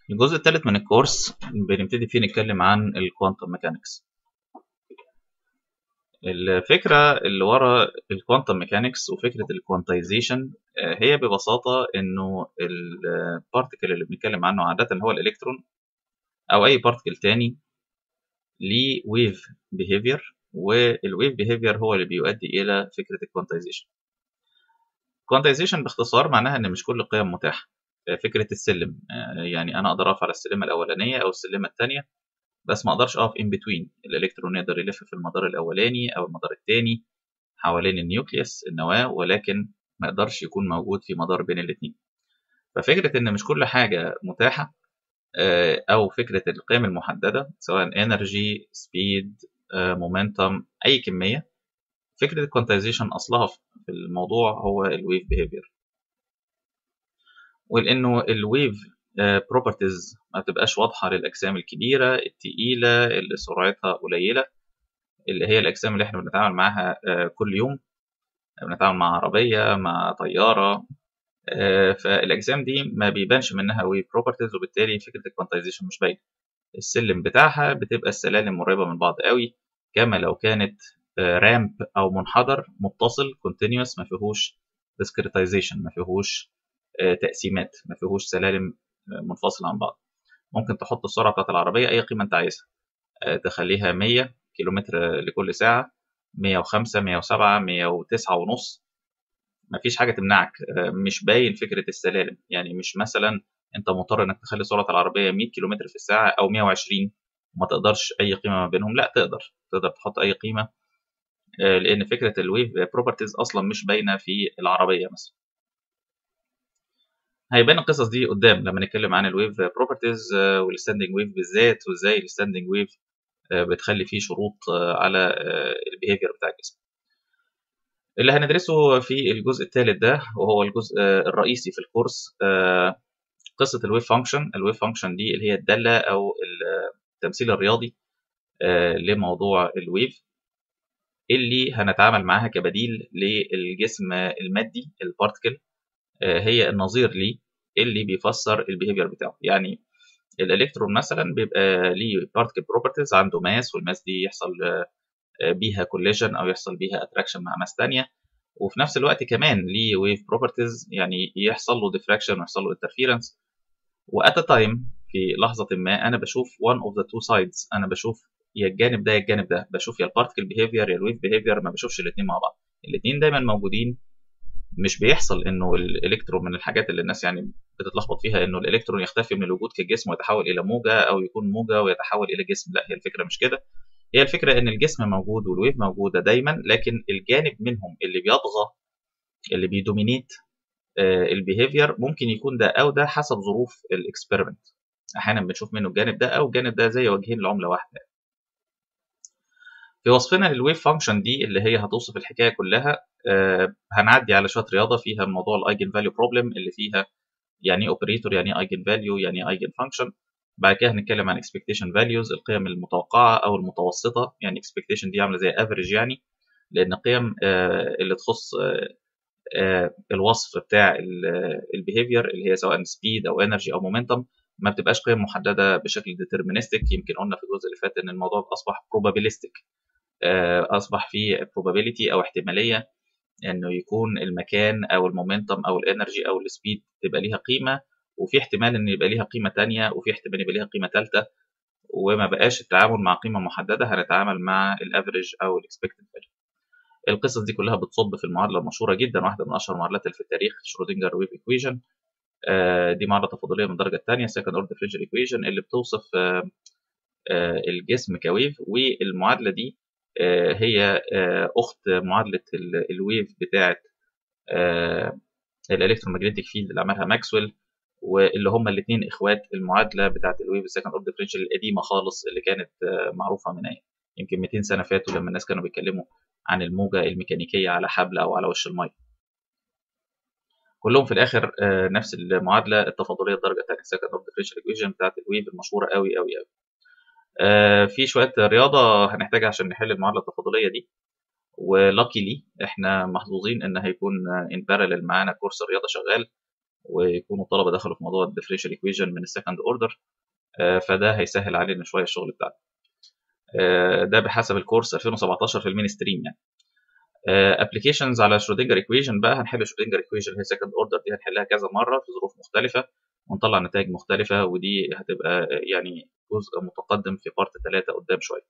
الجزء الثالث من الكورس بنبتدي فيه نتكلم عن الكوانتم ميكانكس الفكرة اللي ورا الكوانتم ميكانكس وفكرة الكوانتايزيشن هي ببساطة انه البارتكل اللي بنتكلم عنه عادة هو الالكترون او اي بارتكل تاني ليه ويف بيهيفير والويف بيهيفير هو اللي بيؤدي الى فكرة الكوانتايزيشن الكوانتايزيشن باختصار معناها ان مش كل القيم متاحة فكرة السلم يعني انا اقدر اقف على السلمة الاولانية او السلمة الثانية بس ما اقدرش اقف ان بتوين الالكترون يقدر يلف في المدار الاولاني او المدار الثاني حوالين النيوكليوس النواه ولكن ما يقدرش يكون موجود في مدار بين الاثنين ففكره ان مش كل حاجه متاحه او فكره القيم المحدده سواء انرجي سبيد مومنتم اي كميه فكره الكوانتايزيشن اصلها في الموضوع هو الويف بيهيفير ولانه الويف بروبرتيز ما بتبقاش واضحه للاجسام الكبيره التقيله اللي سرعتها قليله اللي هي الاجسام اللي احنا بنتعامل معاها كل يوم بنتعامل مع عربيه مع طياره فالاجسام دي ما بيبانش منها ويف بروبرتيز وبالتالي فكره الكوانتايزيشن مش باينه السلم بتاعها بتبقى السلالم قريبه من بعض قوي كما لو كانت رامب او منحدر متصل كونتينيوس ما فيهوش ديسكريتايزيشن ما فيهوش تقسيمات ما فيهوش سلالم منفصلة عن بعض ممكن تحط السرعة بتاعت العربية أي قيمة أنت عايزها تخليها 100 كيلومتر لكل ساعة 105 107 109 ونص مفيش حاجة تمنعك مش باين فكرة السلالم يعني مش مثلا أنت مضطر إنك تخلي سرعة العربية 100 كيلومتر في الساعة أو 120 وما تقدرش أي قيمة ما بينهم لا تقدر تقدر تحط أي قيمة لأن فكرة الويف بروبرتيز أصلا مش باينة في العربية مثلا هيبان القصص دي قدام لما نتكلم عن الويف بروبرتيز والستاندنج ويف بالذات وازاي الستاندنج ويف بتخلي فيه شروط على البيهيفير بتاع الجسم اللي هندرسه في الجزء الثالث ده وهو الجزء الرئيسي في الكورس قصة الويف فانكشن الويف فانكشن دي اللي هي الدالة أو التمثيل الرياضي لموضوع الويف اللي هنتعامل معاها كبديل للجسم المادي البارتكل هي النظير ليه اللي بيفسر البيهيفير بتاعه يعني الالكترون مثلا بيبقى ليه بارتكل بروبرتيز عنده ماس والماس دي يحصل بيها كوليجن او يحصل بيها اتراكشن مع ماس ثانيه وفي نفس الوقت كمان ليه ويف بروبرتيز يعني يحصل له ديفراكشن ويحصل له انترفيرنس وات تايم في لحظه ما انا بشوف one of the two sides انا بشوف يا الجانب ده يا الجانب ده بشوف يا البارتكل بيهيفير يا الويف بيهيفير ما بشوفش الاثنين مع بعض الاثنين دايما موجودين مش بيحصل انه الالكترون من الحاجات اللي الناس يعني بتتلخبط فيها انه الالكترون يختفي من الوجود كجسم ويتحول الى موجه او يكون موجه ويتحول الى جسم لا هي الفكره مش كده هي الفكره ان الجسم موجود والويف موجوده دايما لكن الجانب منهم اللي بيطغى اللي بيدومينيت البيهيفير ممكن يكون ده او ده حسب ظروف الاكسبيرمنت احيانا بنشوف منه الجانب ده او الجانب ده زي وجهين لعمله واحده في وصفنا للويف فانكشن دي اللي هي هتوصف الحكايه كلها آه هنعدي على شويه رياضه فيها موضوع الايجن فاليو بروبلم اللي فيها يعني ايه اوبريتور يعني ايه ايجن فاليو يعني ايه ايجن فانكشن بعد كده هنتكلم عن اكسبكتيشن فاليوز القيم المتوقعه او المتوسطه يعني اكسبكتيشن دي عامله زي افريج يعني لان القيم آه اللي تخص آه الوصف بتاع البيهيفير اللي هي سواء سبيد او انرجي او مومنتم ما بتبقاش قيم محدده بشكل ديترمينستيك يمكن قلنا في الجزء اللي فات ان الموضوع اصبح بروبابيلستيك اصبح فيه probability او احتماليه انه يكون المكان او المومنتم او الانرجي او السبيد تبقى ليها قيمه وفي احتمال ان يبقى ليها قيمه تانية وفي احتمال يبقى ليها قيمه ثالثه وما بقاش التعامل مع قيمه محدده هنتعامل مع الافريج او الاكسبكتد فاليو القصص دي كلها بتصب في المعادله المشهوره جدا واحده من اشهر المعادلات اللي في التاريخ شرودنجر ويف ايكويشن دي معادله تفاضليه من الدرجه الثانيه سكند اوردر ديفرنشال ايكويشن اللي بتوصف الجسم كويف والمعادله دي هي اخت معادله الويف بتاعه الالكترومagnetic فيلد اللي عملها ماكسويل واللي هما الاثنين اخوات المعادله بتاعه الويف السكند اوردر ديفرنشال القديمه خالص اللي كانت معروفه من ايه يمكن 200 سنه فاتوا لما الناس كانوا بيتكلموا عن الموجه الميكانيكيه على حبل او على وش الميه كلهم في الاخر نفس المعادله التفاضليه الدرجه الثانيه سكند اوردر ديفرنشال ايكويشن بتاعه الويف المشهوره قوي قوي قوي في شويه رياضه هنحتاجها عشان نحل المعادله التفاضليه دي ولاكيلي احنا محظوظين ان هيكون ان بارلل معانا كورس الرياضه شغال ويكونوا الطلبه دخلوا في موضوع الديفرنشال ايكويشن من السكند اوردر فده هيسهل علينا شويه الشغل بتاعنا ده بحسب الكورس 2017 في المين ستريم يعني ابلكيشنز على شرودنجر ايكويشن بقى هنحل شرودنجر ايكويشن هي سكند اوردر دي هنحلها كذا مره في ظروف مختلفه ونطلع نتائج مختلفه ودي هتبقى يعني جزء متقدم في بارت 3 قدام شويه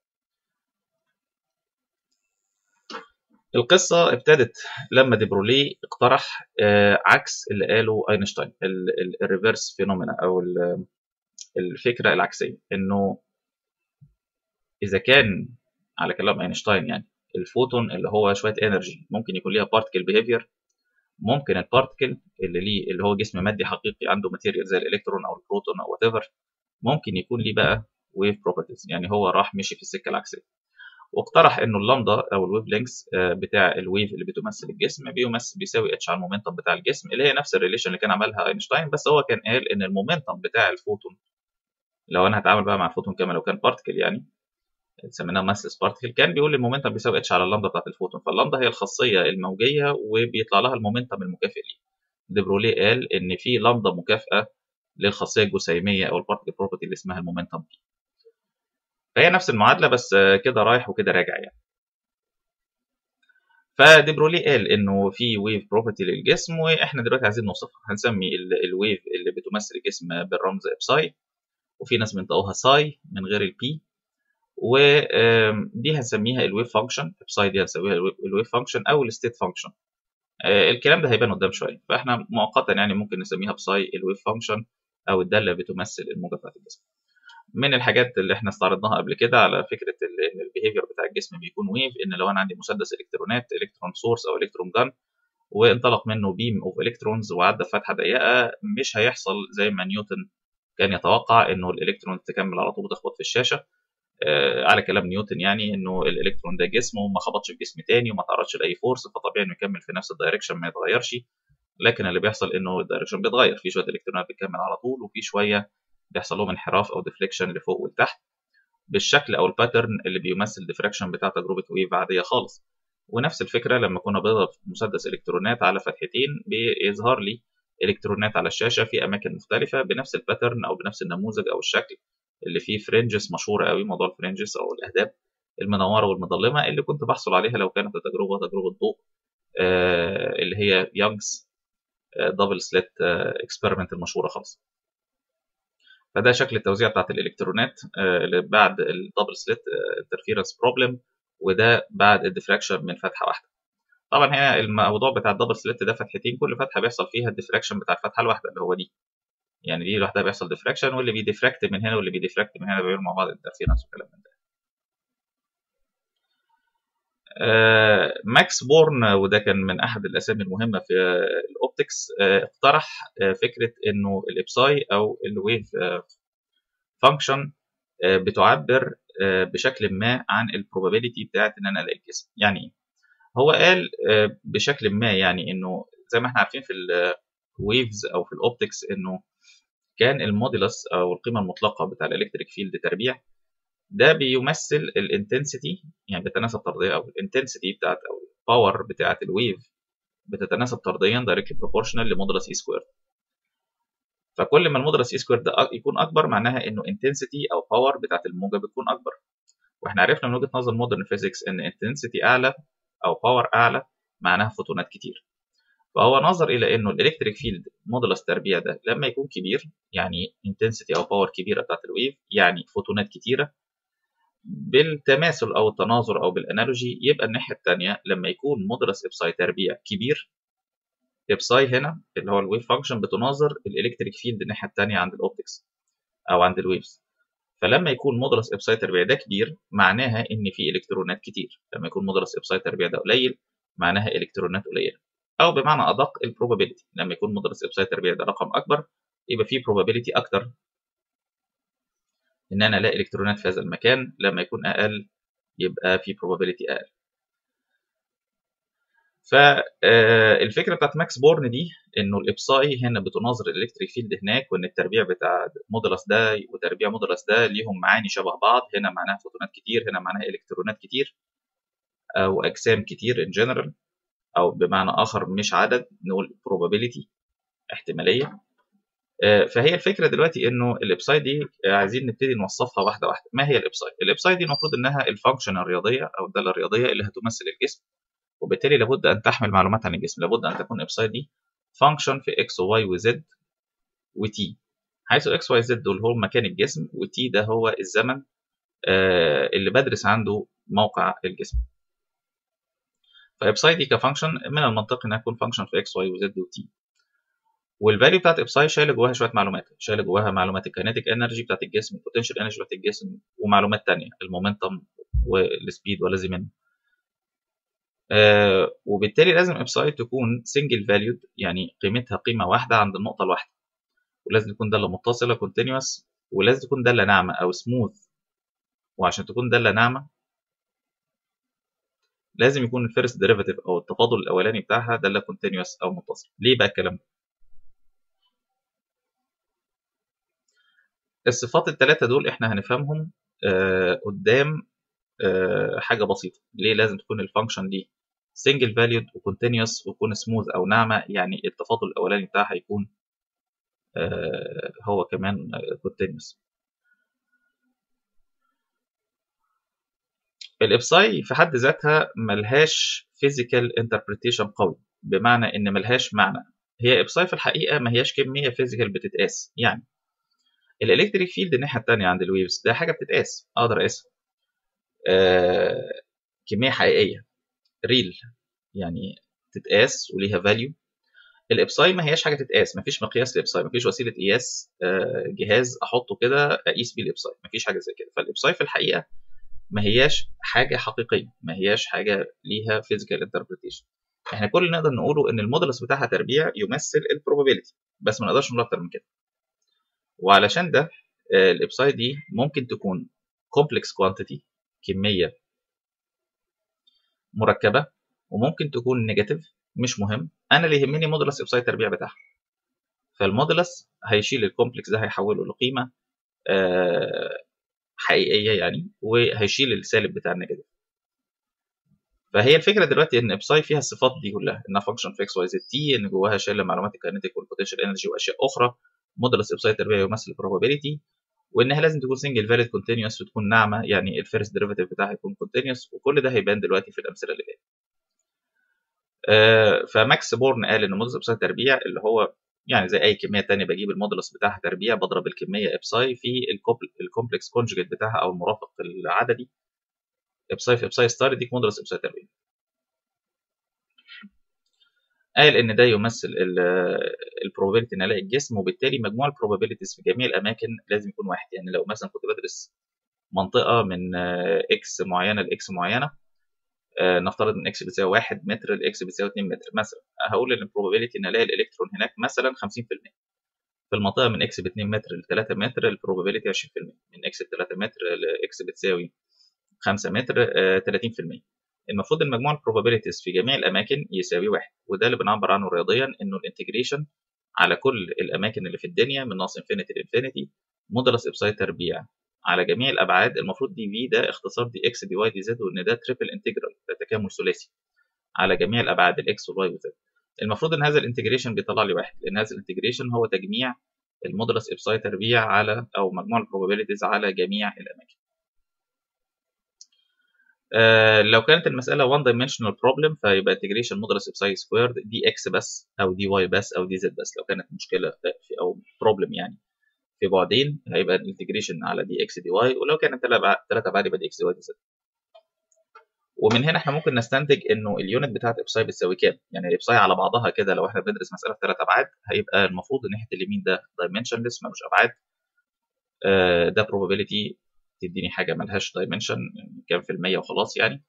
القصة ابتدت لما ديبرولي اقترح عكس اللي قاله اينشتاين الريفرس فينومينا او الفكرة العكسية انه اذا كان على كلام اينشتاين يعني الفوتون اللي هو شويه انرجي ممكن يكون ليها بارتكل بيهيفير ممكن البارتكل اللي ليه اللي هو جسم مادي حقيقي عنده ماتيريال زي الالكترون او البروتون او وات ممكن يكون ليه بقى ويف بروبرتيز يعني هو راح مشي في السكه العكسيه واقترح انه اللامدا او الويف لينكس بتاع الويف اللي بتمثل الجسم بيمثل بيساوي اتش على المومنتم بتاع الجسم اللي هي نفس الريليشن اللي كان عملها اينشتاين بس هو كان قال ان المومنتم بتاع الفوتون لو انا هتعامل بقى مع الفوتون كما لو كان بارتكل يعني سميناها ماسلس بارتكل كان بيقول المومنتم بيساوي اتش على اللامدا بتاعت الفوتون فاللامدا هي الخاصيه الموجيه وبيطلع لها المومنتم المكافئ ليه ديبرولي قال ان في لامدا مكافئه للخاصيه الجسيميه او البارتكل بروبرتي اللي اسمها المومنتم بي فهي نفس المعادله بس كده رايح وكده راجع يعني فديبرولي قال انه في ويف بروبرتي للجسم واحنا دلوقتي عايزين نوصفها هنسمي الويف اللي بتمثل الجسم بالرمز ابساي وفي ناس بينطقوها ساي من غير البي ودي هنسميها الويف فانكشن ابساي دي هنسميها الويف فانكشن او الستيت فانكشن الكلام ده هيبان قدام شويه فاحنا مؤقتا يعني ممكن نسميها بساي الويف فانكشن او الداله بتمثل الموجه بتاعت الجسم من الحاجات اللي احنا استعرضناها قبل كده على فكره ان البيهيفير بتاع الجسم بيكون ويف ان لو انا عندي مسدس الكترونات الكترون سورس او الكترون جان وانطلق منه بيم اوف الكترونز وعدى في فتحه ضيقه مش هيحصل زي ما نيوتن كان يتوقع انه الالكترون تكمل على طول وتخبط في الشاشه آه على كلام نيوتن يعني انه الالكترون ده جسم وما خبطش في جسم تاني وما تعرضش لاي فورس فطبيعي انه يكمل في نفس الدايركشن ما يتغيرش لكن اللي بيحصل انه الدايركشن بيتغير في شويه الكترونات بتكمل على طول وفي شويه بيحصل لهم انحراف او ديفليكشن لفوق ولتحت بالشكل او الباترن اللي بيمثل الديفراكشن بتاع تجربه ويف عاديه خالص ونفس الفكره لما كنا بنضرب مسدس الكترونات على فتحتين بيظهر لي الكترونات على الشاشه في اماكن مختلفه بنفس الباترن او بنفس النموذج او الشكل اللي فيه فرنجز مشهوره قوي موضوع الفرنجز او الاهداب المنوره والمظلمه اللي كنت بحصل عليها لو كانت التجربه تجربه ضوء آه اللي هي يانجز دبل سليت اكسبيرمنت المشهوره خالص فده شكل التوزيع بتاعت الالكترونات اللي بعد الدبل سليت انترفيرنس بروبلم وده بعد الديفراكشن من فتحه واحده طبعا هي الموضوع بتاع الدبل سليت ده فتحتين كل فتحه بيحصل فيها الديفراكشن بتاع الفتحه الواحده اللي هو دي يعني دي لوحدها بيحصل ديفراكشن واللي بيديفراكت من هنا واللي بيديفراكت من هنا بيعملوا مع بعض انترفيرنس وكلام من ده آه ماكس بورن وده كان من احد الاسامي المهمه في الاوبتكس آه اقترح آه فكره انه الابساي او الويف فانكشن بتعبر بشكل ما عن البروبابيلتي بتاعت ان انا الاقي الجسم يعني ايه هو قال بشكل ما يعني انه زي ما احنا عارفين في الويفز او في الاوبتكس انه كان الموديلس او القيمه المطلقه بتاع الالكتريك فيلد تربيع ده بيمثل الانتنسيتي يعني بتتناسب طرديا او الانتنسيتي بتاعت او الباور بتاعت الويف بتتناسب طرديا دايركتلي بروبورشنال لمودولس اي سكوير فكل ما المودولس اي سكوير ده يكون اكبر معناها انه انتنسيتي او باور بتاعت الموجه بتكون اكبر واحنا عرفنا من وجهه نظر مودرن فيزيكس ان انتنسيتي اعلى او باور اعلى معناها فوتونات كتير فهو نظر الى انه الالكتريك فيلد مودولس تربيع ده لما يكون كبير يعني انتنسيتي او باور كبيره بتاعت الويف يعني فوتونات كتيره بالتماثل او التناظر او بالانالوجي يبقى الناحيه الثانيه لما يكون مودولس ابساي تربيع كبير ابساي هنا اللي هو الويف فانكشن بتناظر الالكتريك فيلد الناحيه الثانيه عند الاوبتكس او عند الويفز فلما يكون مودولس ابساي تربيع ده كبير معناها ان في الكترونات كتير لما يكون مودولس ابساي تربيع ده قليل معناها الكترونات قليله او بمعنى ادق البروبابيلتي لما يكون مودولس ابساي تربيع ده رقم اكبر يبقى في probability اكتر ان انا الاقي الكترونات في هذا المكان لما يكون اقل يبقى في probability اقل فالفكره بتاعت ماكس بورن دي انه الابساي هنا بتناظر الالكتريك فيلد هناك وان التربيع بتاع مودولس ده وتربيع مودولس ده ليهم معاني شبه بعض هنا معناها فوتونات كتير هنا معناها الكترونات كتير او اجسام كتير ان جنرال او بمعنى اخر مش عدد نقول probability احتماليه آه، فهي الفكره دلوقتي انه الابسايد دي عايزين نبتدي نوصفها واحده واحده ما هي الابسايد الابسايد دي المفروض انها الفانكشن الرياضيه او الداله الرياضيه اللي هتمثل الجسم وبالتالي لابد ان تحمل معلومات عن الجسم لابد ان تكون الابسايد دي فانكشن في اكس وواي وزد وتي حيث اكس واي زد دول هو مكان الجسم وتي ده هو الزمن آه، اللي بدرس عنده موقع الجسم فابساي دي كفانكشن من المنطقي انها تكون فانكشن في اكس واي وزد وتي والفاليو بتاعت ابساي شايله جواها شويه معلومات شايله جواها معلومات الكينيتيك انرجي بتاعت الجسم البوتنشال انرجي بتاعت الجسم ومعلومات تانية المومنتم والسبيد والذي منه آه وبالتالي لازم ابساي تكون سنجل فاليود يعني قيمتها قيمه واحده عند النقطه الواحده ولازم تكون داله متصله كونتينوس ولازم تكون داله ناعمه او سموث وعشان تكون داله ناعمه لازم يكون الفيرست ديريفاتيف او التفاضل الاولاني بتاعها داله كونتينوس او متصل ليه بقى الكلام ده الصفات الثلاثه دول احنا هنفهمهم آه قدام آه حاجه بسيطه ليه لازم تكون الفانكشن دي سنجل فاليود وكونتينوس ويكون سموث او ناعمه يعني التفاضل الاولاني بتاعها يكون آه هو كمان كونتينوس الابساي في حد ذاتها ملهاش فيزيكال انتربريتيشن قوي بمعنى ان ملهاش معنى هي ابساي في الحقيقه ما هياش كميه فيزيكال بتتقاس يعني الالكتريك فيلد الناحيه الثانيه عند الويفز ده حاجه بتتقاس اقدر اقيسها آه كميه حقيقيه ريل يعني تتقاس وليها فاليو الابساي ما هياش حاجه تتقاس ما فيش مقياس للابساي ما فيش وسيله قياس آه جهاز احطه كده اقيس بيه الابساي ما فيش حاجه زي كده فالابساي في الحقيقه ما هياش حاجه حقيقيه ما هياش حاجه ليها فيزيكال انتربريتيشن احنا كل اللي نقدر نقوله ان المودلس بتاعها تربيع يمثل البروبابيلتي بس ما نقدرش نقول اكتر من كده وعلشان ده الابسايد دي ممكن تكون كومبلكس كوانتيتي كميه مركبه وممكن تكون نيجاتيف مش مهم انا اللي يهمني مودولس ابسايد تربيع بتاعها فالمودولس هيشيل الكومبلكس ده هيحوله لقيمه حقيقيه يعني وهيشيل السالب بتاع النيجاتيف فهي الفكره دلوقتي ان ابساي فيها الصفات دي كلها انها فانكشن في اكس واي زد تي ان جواها شايله معلومات الكينيتيك والبوتنشال انرجي واشياء اخرى مودولس ابساي تربيع يمثل probability وانها لازم تكون سنجل فاليد كونتينوس وتكون ناعمه يعني الفيرست ديريفيتيف بتاعها يكون كونتينوس وكل ده هيبان دلوقتي في الامثله اللي جايه. آه فماكس بورن قال ان مودولس ابساي تربيع اللي هو يعني زي اي كميه ثانيه بجيب المودولس بتاعها تربيع بضرب الكميه ابساي في الكومبلكس كونجوجيت بتاعها او المرافق العددي ابساي في ابساي ستار يديك مودولس ابساي تربيع. قال ان ده يمثل البروبابيلتي ان الاقي الجسم وبالتالي مجموع البروبابيلتيز في جميع الاماكن لازم يكون واحد يعني لو مثلا كنت بدرس منطقه من اكس معينه لاكس معينه نفترض ان اكس بتساوي 1 متر لاكس بتساوي 2 متر مثلا هقول ان البروبابيلتي ان الاقي الالكترون هناك مثلا 50% في المنطقه من اكس ب 2 متر ل 3 متر البروبابيلتي 20% من اكس ب 3 متر لاكس بتساوي 5 متر 30% المفروض ان مجموع البروبابيلتيز في جميع الاماكن يساوي واحد وده اللي بنعبر عنه رياضيا انه الانتجريشن على كل الاماكن اللي في الدنيا من ناقص انفينيتي لانفينيتي مودولس ابسايد تربيع على جميع الابعاد المفروض دي في ده اختصار دي اكس دي واي دي زد وان ده تريبل انتجرال ده تكامل ثلاثي على جميع الابعاد الاكس والواي والزد المفروض ان هذا الانتجريشن بيطلع لي واحد لان هذا الانتجريشن هو تجميع المودولس ابسايد تربيع على او مجموع البروبابيلتيز على جميع الاماكن آه لو كانت المساله 1 dimensional problem فيبقى integration modulus psi squared دي اكس بس او دي واي بس او دي زد بس لو كانت مشكله في او problem يعني في بعدين هيبقى الانتجريشن على دي اكس دي واي ولو كانت ثلاث ابعاد يبقى دي اكس دي واي دي زد ومن هنا احنا ممكن نستنتج انه اليونت بتاعت ابساي بتساوي كام يعني الابساي على بعضها كده لو احنا بندرس مساله في ثلاث ابعاد هيبقى المفروض ان ناحيه اليمين ده dimensionless ملوش ابعاد آه ده probability تديني حاجه ملهاش دايمنشن كام في المية وخلاص يعني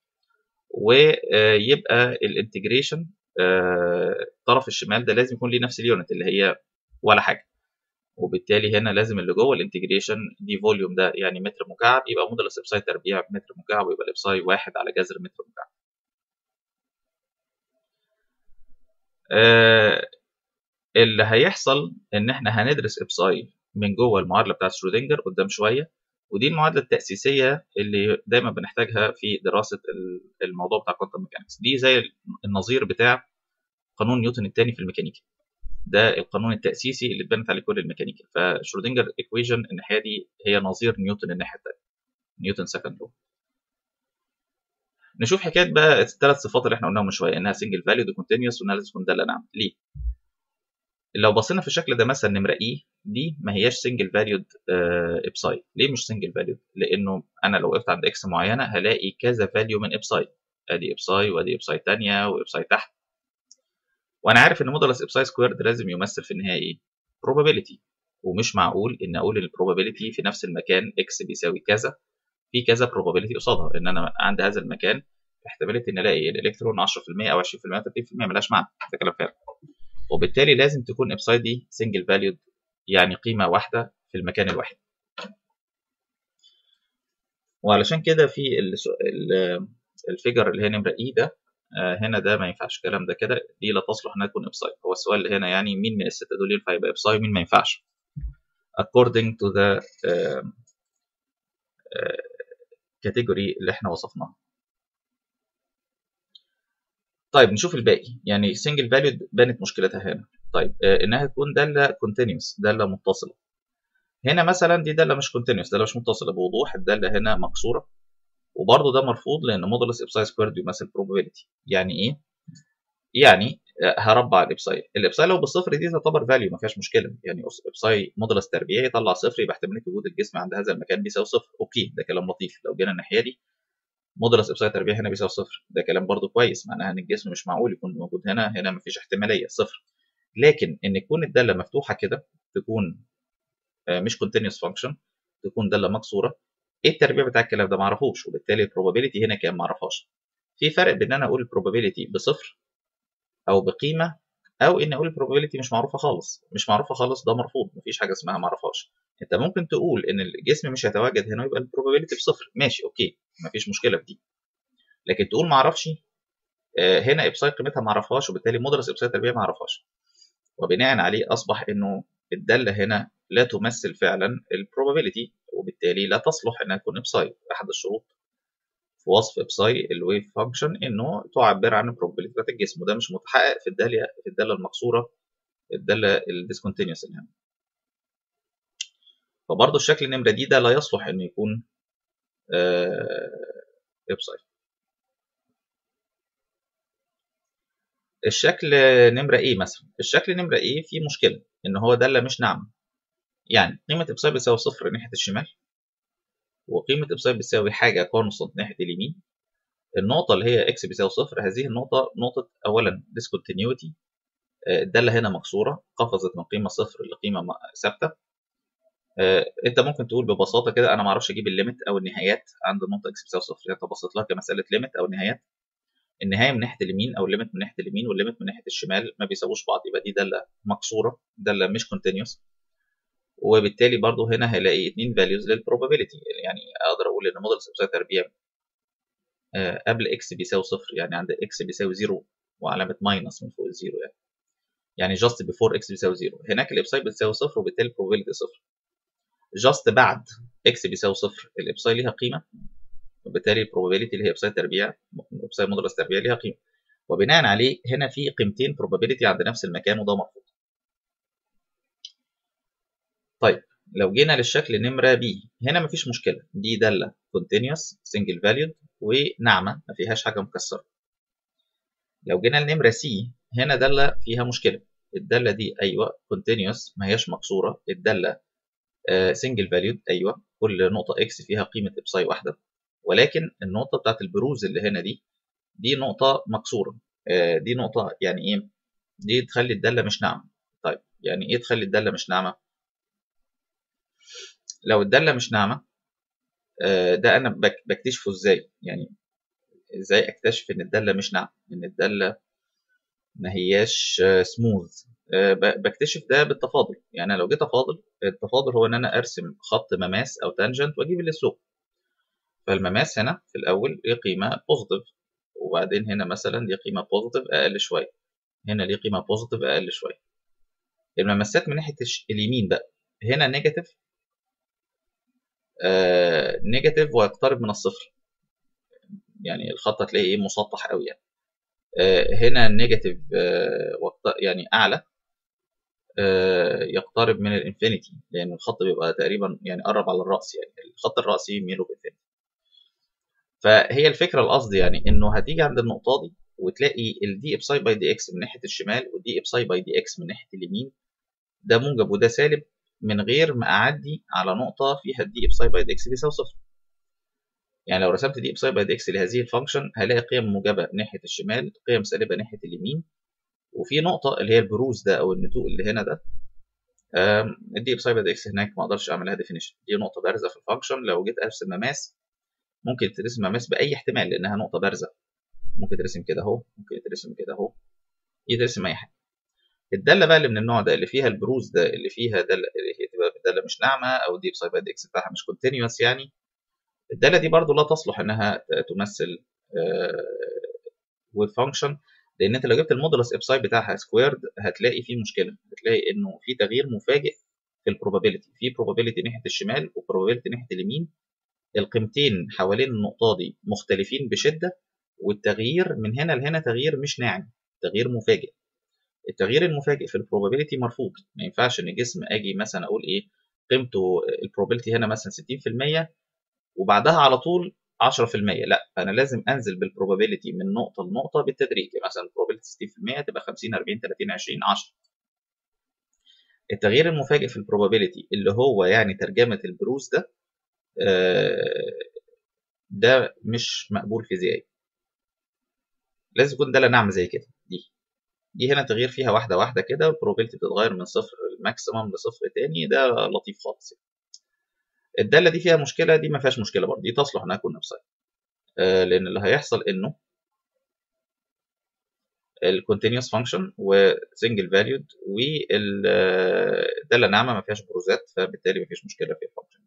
ويبقى الانتجريشن الطرف الشمال ده لازم يكون ليه نفس اليونت اللي هي ولا حاجه وبالتالي هنا لازم اللي جوه الانتجريشن دي فوليوم ده يعني متر مكعب يبقى مودولس ابساي تربيع بمتر مكعب ويبقى الابساي واحد على جذر متر مكعب اللي هيحصل ان احنا هندرس ابساي من جوه المعادله بتاعت شرودنجر قدام شويه ودي المعادله التاسيسيه اللي دايما بنحتاجها في دراسه الموضوع بتاع كوانتم ميكانكس دي زي النظير بتاع قانون نيوتن الثاني في الميكانيكا ده القانون التاسيسي اللي اتبنت عليه كل الميكانيكا فشرودنجر ايكويشن الناحيه دي هي نظير نيوتن الناحيه الثانيه نيوتن سكند لو نشوف حكايه بقى الثلاث صفات اللي احنا قلناهم من شويه انها سنجل فاليود وكونتينوس وانها لازم تكون داله نعم ليه لو بصينا في الشكل ده مثلا نمره اي دي ما هياش سنجل فاليود ابساي ليه مش سنجل فاليود لانه انا لو وقفت عند اكس معينه هلاقي كذا فاليو من ابساي ادي ابساي وادي ابساي ثانيه وابساي تحت وانا عارف ان مودولس ابساي سكويرد لازم يمثل في النهايه ايه probability ومش معقول ان اقول ان البروبابيلتي في نفس المكان اكس بيساوي كذا في كذا probability قصادها ان انا عند هذا المكان احتماليه ان الاقي الالكترون 10% او 20% او 30% ملاش معنى ده كلام فارغ وبالتالي لازم تكون ابساي دي سنجل فاليود يعني قيمه واحده في المكان الواحد وعلشان كده في الفيجر اللي هي نمره اي ده هنا ده ما ينفعش الكلام ده كده دي لا تصلح انها تكون ابساي هو السؤال اللي هنا يعني مين من السته دول ينفع يبقى ابساي ومين ما ينفعش according to the uh, uh, category اللي احنا وصفناها طيب نشوف الباقي يعني سنجل فاليود بانت مشكلتها هنا طيب آه انها تكون داله كونتينوس داله متصله هنا مثلا دي داله مش كونتينوس داله مش متصله بوضوح الداله هنا مكسوره وبرضه ده مرفوض لان مودولس ابساي سكويرد يمثل probability يعني ايه يعني هربع الابساي الابساي لو بالصفر دي تعتبر فاليو ما فيهاش مشكله يعني ابساي مودولس تربيعي يطلع صفر يبقى احتماليه وجود الجسم عند هذا المكان بيساوي صفر اوكي ده كلام لطيف لو جينا الناحيه دي مودولس ابساي تربيعي هنا بيساوي صفر ده كلام برضه كويس معناها ان الجسم مش معقول يكون موجود هنا هنا مفيش احتماليه صفر لكن ان تكون الداله مفتوحه كده تكون مش كونتينوس فانكشن تكون داله مكسوره ايه التربيع بتاع الكلام ده ما اعرفوش وبالتالي البروبابيلتي هنا كام ما اعرفهاش في فرق بين ان انا اقول البروبابيلتي بصفر او بقيمه او ان اقول البروبابيلتي مش معروفه خالص مش معروفه خالص ده مرفوض مفيش حاجه اسمها ما اعرفهاش انت ممكن تقول ان الجسم مش هيتواجد هنا يبقى البروبابيلتي بصفر ماشي اوكي مفيش مشكله في دي لكن تقول ما اعرفش هنا ابساي قيمتها ما اعرفهاش وبالتالي مدرس ابساي تربيه ما اعرفهاش وبناء عليه اصبح انه الداله هنا لا تمثل فعلا البروبابيلتي وبالتالي لا تصلح انها تكون ابساي احد الشروط في وصف ابساي الويف فانكشن انه تعبر عن البروبابيلتي بتاعت الجسم وده مش متحقق في الداله في الداله المقصوره الداله الديسكونتينوس اللي هنا فبرضه الشكل النمره دي ده لا يصلح انه يكون ابساي الشكل نمرة ايه مثلا الشكل نمرة ايه فيه مشكلة ان هو دالة مش ناعمة يعني قيمة ابساي بتساوي صفر ناحية الشمال وقيمة ابساي بتساوي حاجة كونستنت ناحية اليمين النقطة اللي هي اكس بيساوي صفر هذه النقطة نقطة أولا discontinuity الدالة هنا مكسورة قفزت من قيمة صفر لقيمة ثابتة انت ممكن تقول ببساطة كده انا معرفش اجيب الليميت او النهايات عند النقطة اكس بيساوي صفر انت بصيت لها كمسألة ليميت او نهايات النهايه من ناحيه اليمين او الليميت من ناحيه اليمين والليميت من ناحيه الشمال ما بيساووش بعض يبقى دي داله مكسوره داله مش كونتينيوس وبالتالي برضو هنا هلاقي اتنين فاليوز للبروبابيلتي يعني اقدر اقول ان موديل ابساي تربيع قبل اكس بيساوي صفر يعني عند اكس بيساوي زيرو وعلامه ماينس من فوق الزيرو يعني يعني جاست بيفور اكس بيساوي زيرو هناك الابساي بتساوي صفر وبالتالي البروبابيلتي صفر جاست بعد اكس بيساوي صفر الابساي ليها قيمه وبالتالي البروبابيلتي اللي هي ابساي تربيع ابساي مودولس تربيع ليها قيمه وبناء عليه هنا في قيمتين probability عند نفس المكان وده مرفوض طيب لو جينا للشكل نمرة بي هنا مفيش مشكلة دي دالة continuous single valued وناعمة ما فيهاش حاجة مكسرة لو جينا لنمرة سي هنا دالة فيها مشكلة الدالة دي أيوة continuous ما هياش مكسورة الدالة uh, single valued أيوة كل نقطة x فيها قيمة إبساي واحدة ولكن النقطة بتاعت البروز اللي هنا دي دي نقطة مكسورة دي نقطة يعني إيه؟ دي تخلي الدالة مش ناعمة طيب يعني إيه تخلي الدالة مش ناعمة؟ لو الدالة مش ناعمة ده أنا بكتشفه إزاي؟ يعني إزاي أكتشف إن الدالة مش ناعمة؟ إن الدالة ما هياش سموث بكتشف ده بالتفاضل يعني لو جيت أفاضل التفاضل هو إن أنا أرسم خط مماس أو تانجنت وأجيب السلوب فالمماس هنا في الأول ليه قيمة بوزيتيف وبعدين هنا مثلا ليه قيمة بوزيتيف أقل شوية هنا ليه قيمة بوزيتيف أقل شوية المماسات من ناحية اليمين بقى هنا نيجاتيف آه نيجاتيف ويقترب من الصفر يعني الخط هتلاقيه ايه مسطح قوي يعني آه هنا نيجاتيف آه يعني أعلى يقترب من الانفينيتي لان الخط بيبقى تقريبا يعني قرب على الراس يعني الخط الراسي ميله بالانفينيتي فهي الفكره القصد يعني انه هتيجي عند النقطه دي وتلاقي الدي ابساي باي دي اكس من ناحيه الشمال والدي ابساي باي دي اكس من ناحيه اليمين ده موجب وده سالب من غير ما اعدي على نقطه فيها الدي ابساي باي دي اكس بيساوي صفر يعني لو رسمت دي ابساي باي دي اكس لهذه الفانكشن هلاقي قيم موجبه ناحيه الشمال قيم سالبه ناحيه اليمين وفي نقطه اللي هي البروز ده او النتوء اللي هنا ده الدي ابساي باي دي اكس هناك ما اقدرش اعملها ديفينيشن دي نقطه بارزه في الفانكشن لو جيت ارسم مماس ممكن ترسم مماس باي احتمال لانها نقطه بارزه ممكن ترسم كده اهو ممكن ترسم كده اهو يترسم اي حاجه الداله بقى اللي من النوع ده اللي فيها البروز ده اللي فيها داله اللي هي تبقى داله مش ناعمه او دي بسايد باي اكس بتاعها مش كونتينوس يعني الداله دي برضو لا تصلح انها تمثل ويف فانكشن لان انت لو جبت المودولس ابساي بتاعها سكويرد هتلاقي فيه مشكله هتلاقي انه في تغيير مفاجئ في البروبابيلتي في بروبابيلتي ناحيه الشمال وبروبابيلتي ناحيه اليمين القيمتين حوالين النقطه دي مختلفين بشده والتغيير من هنا لهنا تغيير مش ناعم تغيير مفاجئ التغيير المفاجئ في البروبابيلتي مرفوض ما ينفعش ان جسم اجي مثلا اقول ايه قيمته البروبابيلتي هنا مثلا 60% وبعدها على طول 10% لا انا لازم انزل بالبروبابيلتي من نقطه لنقطه بالتدريج مثلا البروبابيلتي 60% تبقى 50 40 30 20 10 التغيير المفاجئ في البروبابيلتي اللي هو يعني ترجمه البروز ده ده مش مقبول فيزيائي لازم يكون داله ناعمه زي كده دي دي هنا تغيير فيها واحده واحده كده البروبابيلتي بتتغير من صفر الماكسيمم لصفر تاني ده لطيف خالص الداله دي فيها مشكله دي ما فيهاش مشكله برضه دي تصلح انها تكون نفسها آه لان اللي هيحصل انه الكونتينوس فانكشن وسنجل فاليود والداله ناعمه ما فيهاش بروزات فبالتالي ما فيش مشكله في الفانكشن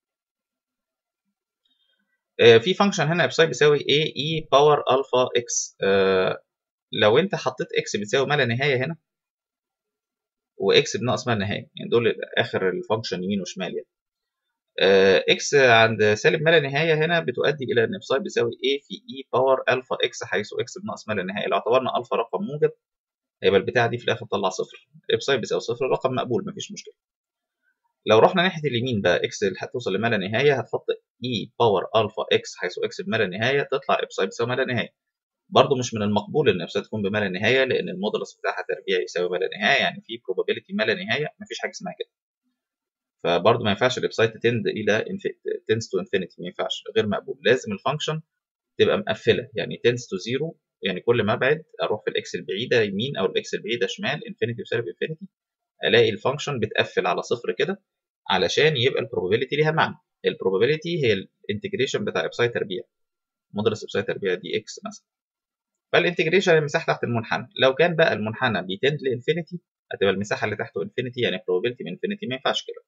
آه في فانكشن هنا ابساي بيساوي a e باور الفا اكس آه لو انت حطيت اكس بتساوي ما لا نهايه هنا واكس بناقص ما لا نهايه يعني دول اخر الفانكشن يمين وشمال يعني اكس عند سالب ما لا نهايه هنا بتؤدي الى ان ابساي بيساوي a في e باور الفا اكس حيث اكس بناقص ما لا نهايه لو اعتبرنا الفا رقم موجب هيبقى البتاعه دي في الاخر تطلع صفر ابساي بيساوي صفر رقم مقبول مفيش مشكله لو رحنا ناحيه اليمين بقى اكس اللي هتوصل لما لا نهايه هتحط e باور الفا اكس حيث اكس بما لا نهايه تطلع ابساي بيساوي ما لا نهايه برضه مش من المقبول ان ابساي تكون بما لا نهايه لان المودولس بتاعها تربيع يساوي ما لا نهايه يعني في probability ما لا نهايه مفيش حاجه اسمها كده فبرضه ما ينفعش الابسايت تند الى تنس تو انفينيتي ما ينفعش غير مقبول لازم الفانكشن تبقى مقفله يعني تنس تو زيرو يعني كل ما ابعد اروح في الاكس البعيده يمين او الاكس البعيده شمال انفينيتي وسالب انفينيتي الاقي الفانكشن بتقفل على صفر كده علشان يبقى البروبابيلتي ليها معنى البروبابيلتي هي الانتجريشن بتاع ابسايت تربيع مدرس ابسايت تربيع دي اكس مثلا فالانتجريشن المساحه تحت المنحنى لو كان بقى المنحنى بيتند لانفينيتي هتبقى المساحه اللي تحته انفينيتي يعني probability من انفينيتي ما ينفعش كده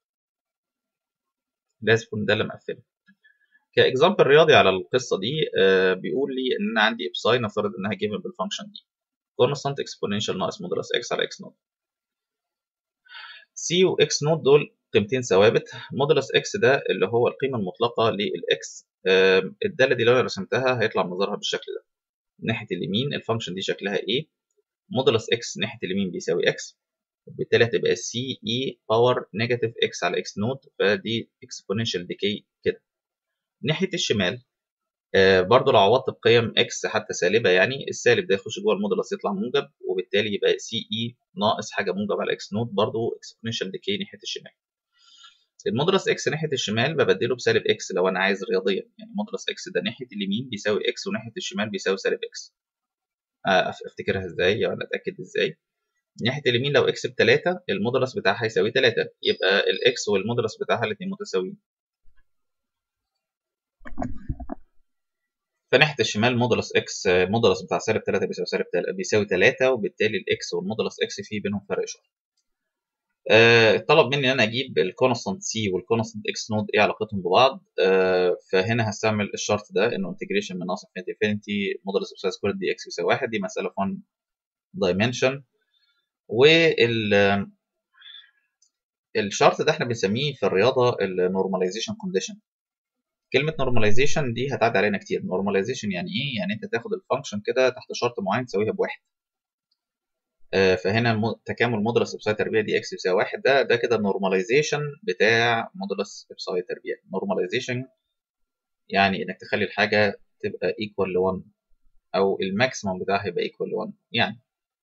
لازم يكون ده اللي مقفله كاكزامبل رياضي على القصه دي آه بيقول لي ان انا عندي ابساي نفترض انها جيفن بالفانكشن دي كونستانت اكسبوننشال ناقص مودولس اكس على اكس نوت سي واكس نوت دول قيمتين ثوابت مودولس اكس ده اللي هو القيمه المطلقه للاكس آه الداله دي لو انا رسمتها هيطلع منظرها بالشكل ده ناحيه اليمين الفانكشن دي شكلها ايه مودولس اكس ناحيه اليمين بيساوي اكس وبالتالي هتبقى سي اي باور نيجاتيف اكس على اكس نوت فدي اكسبوننشال ديكي كده ناحيه الشمال آه برضو لو عوضت بقيم اكس حتى سالبه يعني السالب ده يخش جوه المودولس يطلع موجب وبالتالي يبقى سي اي ناقص حاجه موجب على اكس نوت برضو اكسبوننشال ديكي ناحيه الشمال المودولس اكس ناحيه الشمال ببدله بسالب اكس لو انا عايز رياضيا يعني مودولس اكس ده ناحيه اليمين بيساوي اكس وناحيه الشمال بيساوي سالب اكس آه افتكرها ازاي يعني اتاكد ازاي ناحيه اليمين لو اكس ب 3 المودولس بتاعها هيساوي 3 يبقى الاكس والمودولس بتاعها الاثنين متساويين فناحيه الشمال مودولس اكس المودولس بتاع سالب 3 بيساوي سالب 3 بيساوي 3 وبالتالي الاكس والمودولس اكس في بينهم فرق اشاره آه طلب مني ان انا اجيب الكونستانت سي والكونستانت اكس نود ايه علاقتهم ببعض آه فهنا هستعمل الشرط ده انه انتجريشن من ناقص انفينيتي انفينيتي مودولس اوف سكوير دي اكس يساوي 1 دي مساله 1 دايمنشن وال الشرط ده احنا بنسميه في الرياضه النورماليزيشن كونديشن كلمه نورماليزيشن دي هتعدي علينا كتير نورماليزيشن يعني ايه يعني انت تاخد الفانكشن كده تحت شرط معين تساويها بواحد آه، فهنا تكامل مودولس ابساي تربيع دي اكس يساوي واحد ده ده كده النورماليزيشن بتاع مودولس ابساي تربيع نورماليزيشن يعني انك تخلي الحاجه تبقى ايكوال ل 1 او الماكسيمم بتاعها يبقى ايكوال ل 1 يعني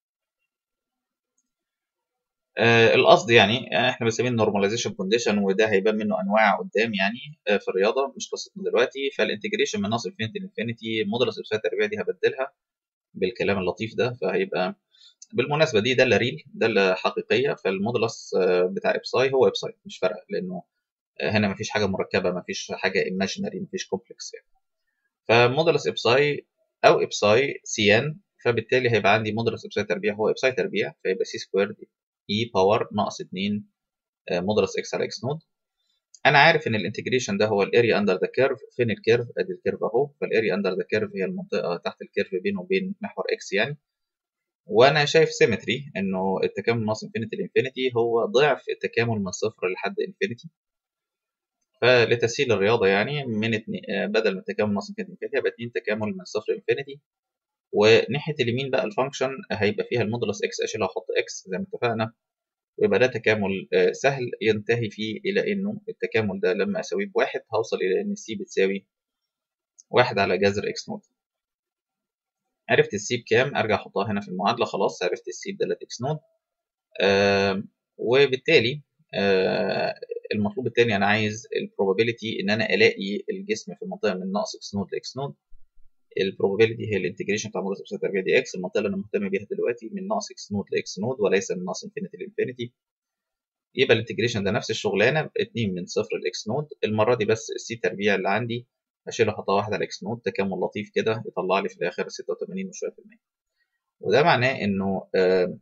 آه القصد يعني, يعني احنا بنسميه النورماليزيشن كونديشن وده هيبان منه انواع قدام يعني آه في الرياضه مش قصتنا دلوقتي فالانتجريشن من ناقص انفينيتي لانفينيتي مودولس ابساي التربيع دي هبدلها بالكلام اللطيف ده فهيبقى بالمناسبه دي داله ريل داله حقيقيه فالمودولس آه بتاع ابساي هو ابساي مش فارقه لانه آه هنا مفيش حاجه مركبه مفيش حاجه ايماجينري مفيش كومبلكس يعني فمودولس ابساي او ابساي سيان فبالتالي هيبقى عندي مودولس ابساي تربيع هو ابساي تربيع فيبقى سي سكويرد اي باور ناقص 2 مودولس اكس على اكس نود انا عارف ان الانتجريشن ده هو الاريا اندر ذا كيرف فين الكيرف ادي الكيرف اهو فالاريا اندر ذا كيرف هي المنطقه تحت الكيرف بينه وبين محور اكس يعني وانا شايف سيمتري انه التكامل ناقص انفينيتي لانفينيتي هو ضعف التكامل من صفر لحد انفينيتي فلتسهيل الرياضه يعني من اتنين بدل من التكامل ناقص انفينيتي يبقى 2 تكامل من صفر لانفينيتي وناحيه اليمين بقى الفانكشن هيبقى فيها المودولس اكس اشيلها واحط اكس زي ما اتفقنا ويبقى ده تكامل سهل ينتهي فيه الى انه التكامل ده لما اساويه بواحد هوصل الى ان السي بتساوي واحد على جذر اكس نود عرفت السي بكام ارجع احطها هنا في المعادله خلاص عرفت السي بداله اكس نود آه وبالتالي آه المطلوب الثاني انا عايز البروبابيلتي ان انا الاقي الجسم في المنطقه من ناقص اكس نود لاكس نود البروبابيلتي هي الانتجريشن بتاع مودولس ابساط تربيع دي اكس المنطقه اللي انا مهتم بيها دلوقتي من ناقص اكس نود لاكس نود وليس من ناقص انفينيتي لانفينيتي يبقى الانتجريشن ده نفس الشغلانه 2 من صفر لاكس نود المره دي بس السي تربيع اللي عندي هشيلها احطها واحده على اكس نود تكامل لطيف كده يطلع لي في الاخر 86 وشويه في المية وده معناه انه آه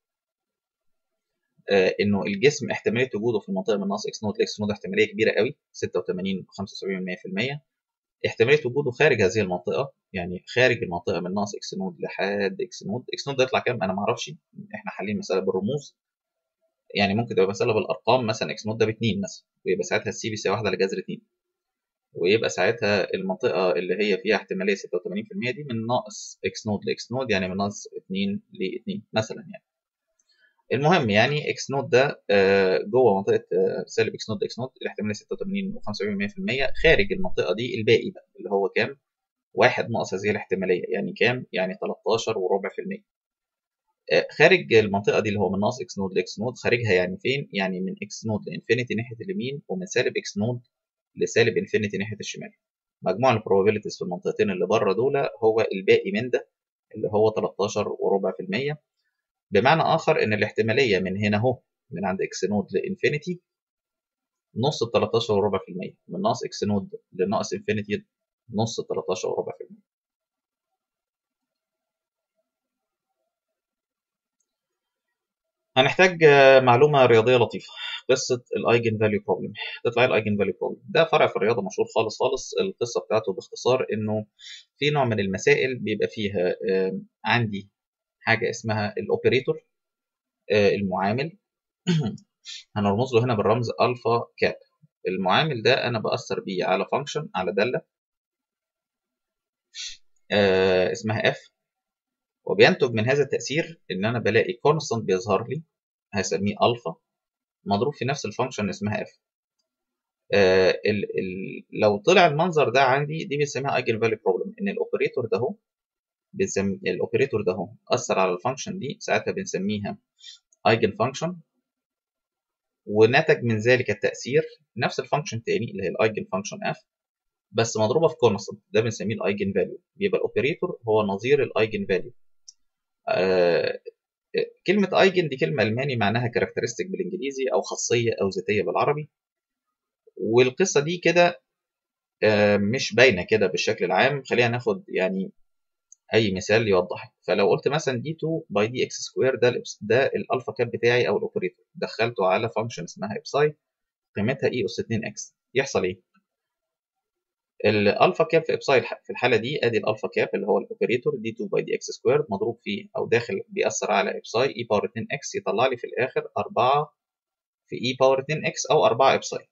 آه انه الجسم احتماليه وجوده في المنطقه من ناقص اكس نود لاكس نود احتماليه كبيره قوي 86 75% احتماليه وجوده خارج هذه المنطقه يعني خارج المنطقه من ناقص اكس نود لحد اكس نود اكس نود ده يطلع كام انا ما اعرفش احنا حالين مساله بالرموز يعني ممكن تبقى مساله بالارقام مثلا اكس نود ده ب 2 مثلا ويبقى ساعتها السي بيساوي 1 على جذر 2 ويبقى ساعتها المنطقه اللي هي فيها احتماليه 86% دي من ناقص اكس نود لاكس نود يعني من ناقص 2 ل 2 مثلا يعني المهم يعني اكس نود ده جوه منطقه سالب اكس نود اكس نود الاحتماليه 86 و75% خارج المنطقه دي الباقي بقى اللي هو كام؟ واحد ناقص هذه الاحتماليه يعني كام؟ يعني 13 وربع في المية خارج المنطقه دي اللي هو من ناقص اكس نود لاكس نود خارجها يعني فين؟ يعني من اكس نود لانفينيتي ناحيه اليمين ومن سالب اكس نود لسالب انفينيتي ناحيه الشمال مجموع البروبابيلتيز في المنطقتين اللي بره دول هو الباقي من ده اللي هو 13 وربع في المية بمعنى آخر إن الاحتمالية من هنا أهو من عند إكس نود لإنفينيتي نص ال 13 وربع في المية من ناقص إكس نود لناقص إنفينيتي نص ال 13 وربع في المية هنحتاج معلومة رياضية لطيفة قصة الايجن فاليو بروبلم تطلع الايجن فاليو بروبلم ده فرع في الرياضة مشهور خالص خالص القصة بتاعته باختصار انه في نوع من المسائل بيبقى فيها عندي حاجة اسمها الأوبريتور المعامل هنرمز له هنا بالرمز ألفا كاب المعامل ده أنا بأثر بيه على فانكشن على دالة اسمها اف وبينتج من هذا التأثير إن أنا بلاقي كونستانت بيظهر لي هسميه ألفا مضروب في نفس الفانكشن اسمها اف ال ال لو طلع المنظر ده عندي دي بنسميها ايجن فاليو بروبلم ان الاوبريتور ده هو بنسمي الاوبريتور ده هو اثر على الفانكشن دي ساعتها بنسميها ايجن فانكشن ونتج من ذلك التاثير نفس الفانكشن تاني اللي هي الايجن فانكشن اف بس مضروبه في كونستنت ده بنسميه الايجن فاليو يبقى الاوبريتور هو نظير الايجن فاليو آه كلمة ايجن دي كلمة ألماني معناها كاركترستيك بالإنجليزي أو خاصية أو ذاتية بالعربي والقصة دي كده آه مش باينة كده بالشكل العام خلينا ناخد يعني اي مثال يوضح فلو قلت مثلا دي 2 باي دي اكس سكوير ده ده الالفا كاب بتاعي او الاوبريتور دخلته على فانكشن اسمها ابساي قيمتها اي اس 2 اكس يحصل ايه الالفا كاب في ابساي في الحاله دي ادي الالفا كاب اللي هو الاوبريتور دي 2 باي دي اكس سكوير مضروب فيه او داخل بيأثر على ابساي اي باور 2 اكس يطلع لي في الاخر 4 في اي باور 2 اكس او 4 ابساي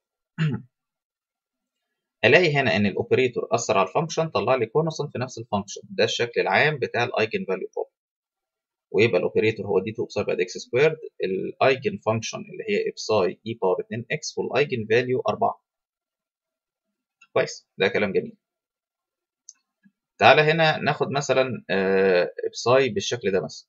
الاقي هنا ان الاوبريتور اثر على الفانكشن طلع لي كونستنت في نفس الفانكشن ده الشكل العام بتاع الايجن فاليو بروبلم ويبقى الاوبريتور هو دي 2 ابساي بعد اكس سكويرد الايجن فانكشن اللي هي ابساي اي باور 2 اكس والايجن فاليو 4 كويس ده كلام جميل تعالى هنا ناخد مثلا ابساي بالشكل ده مثلا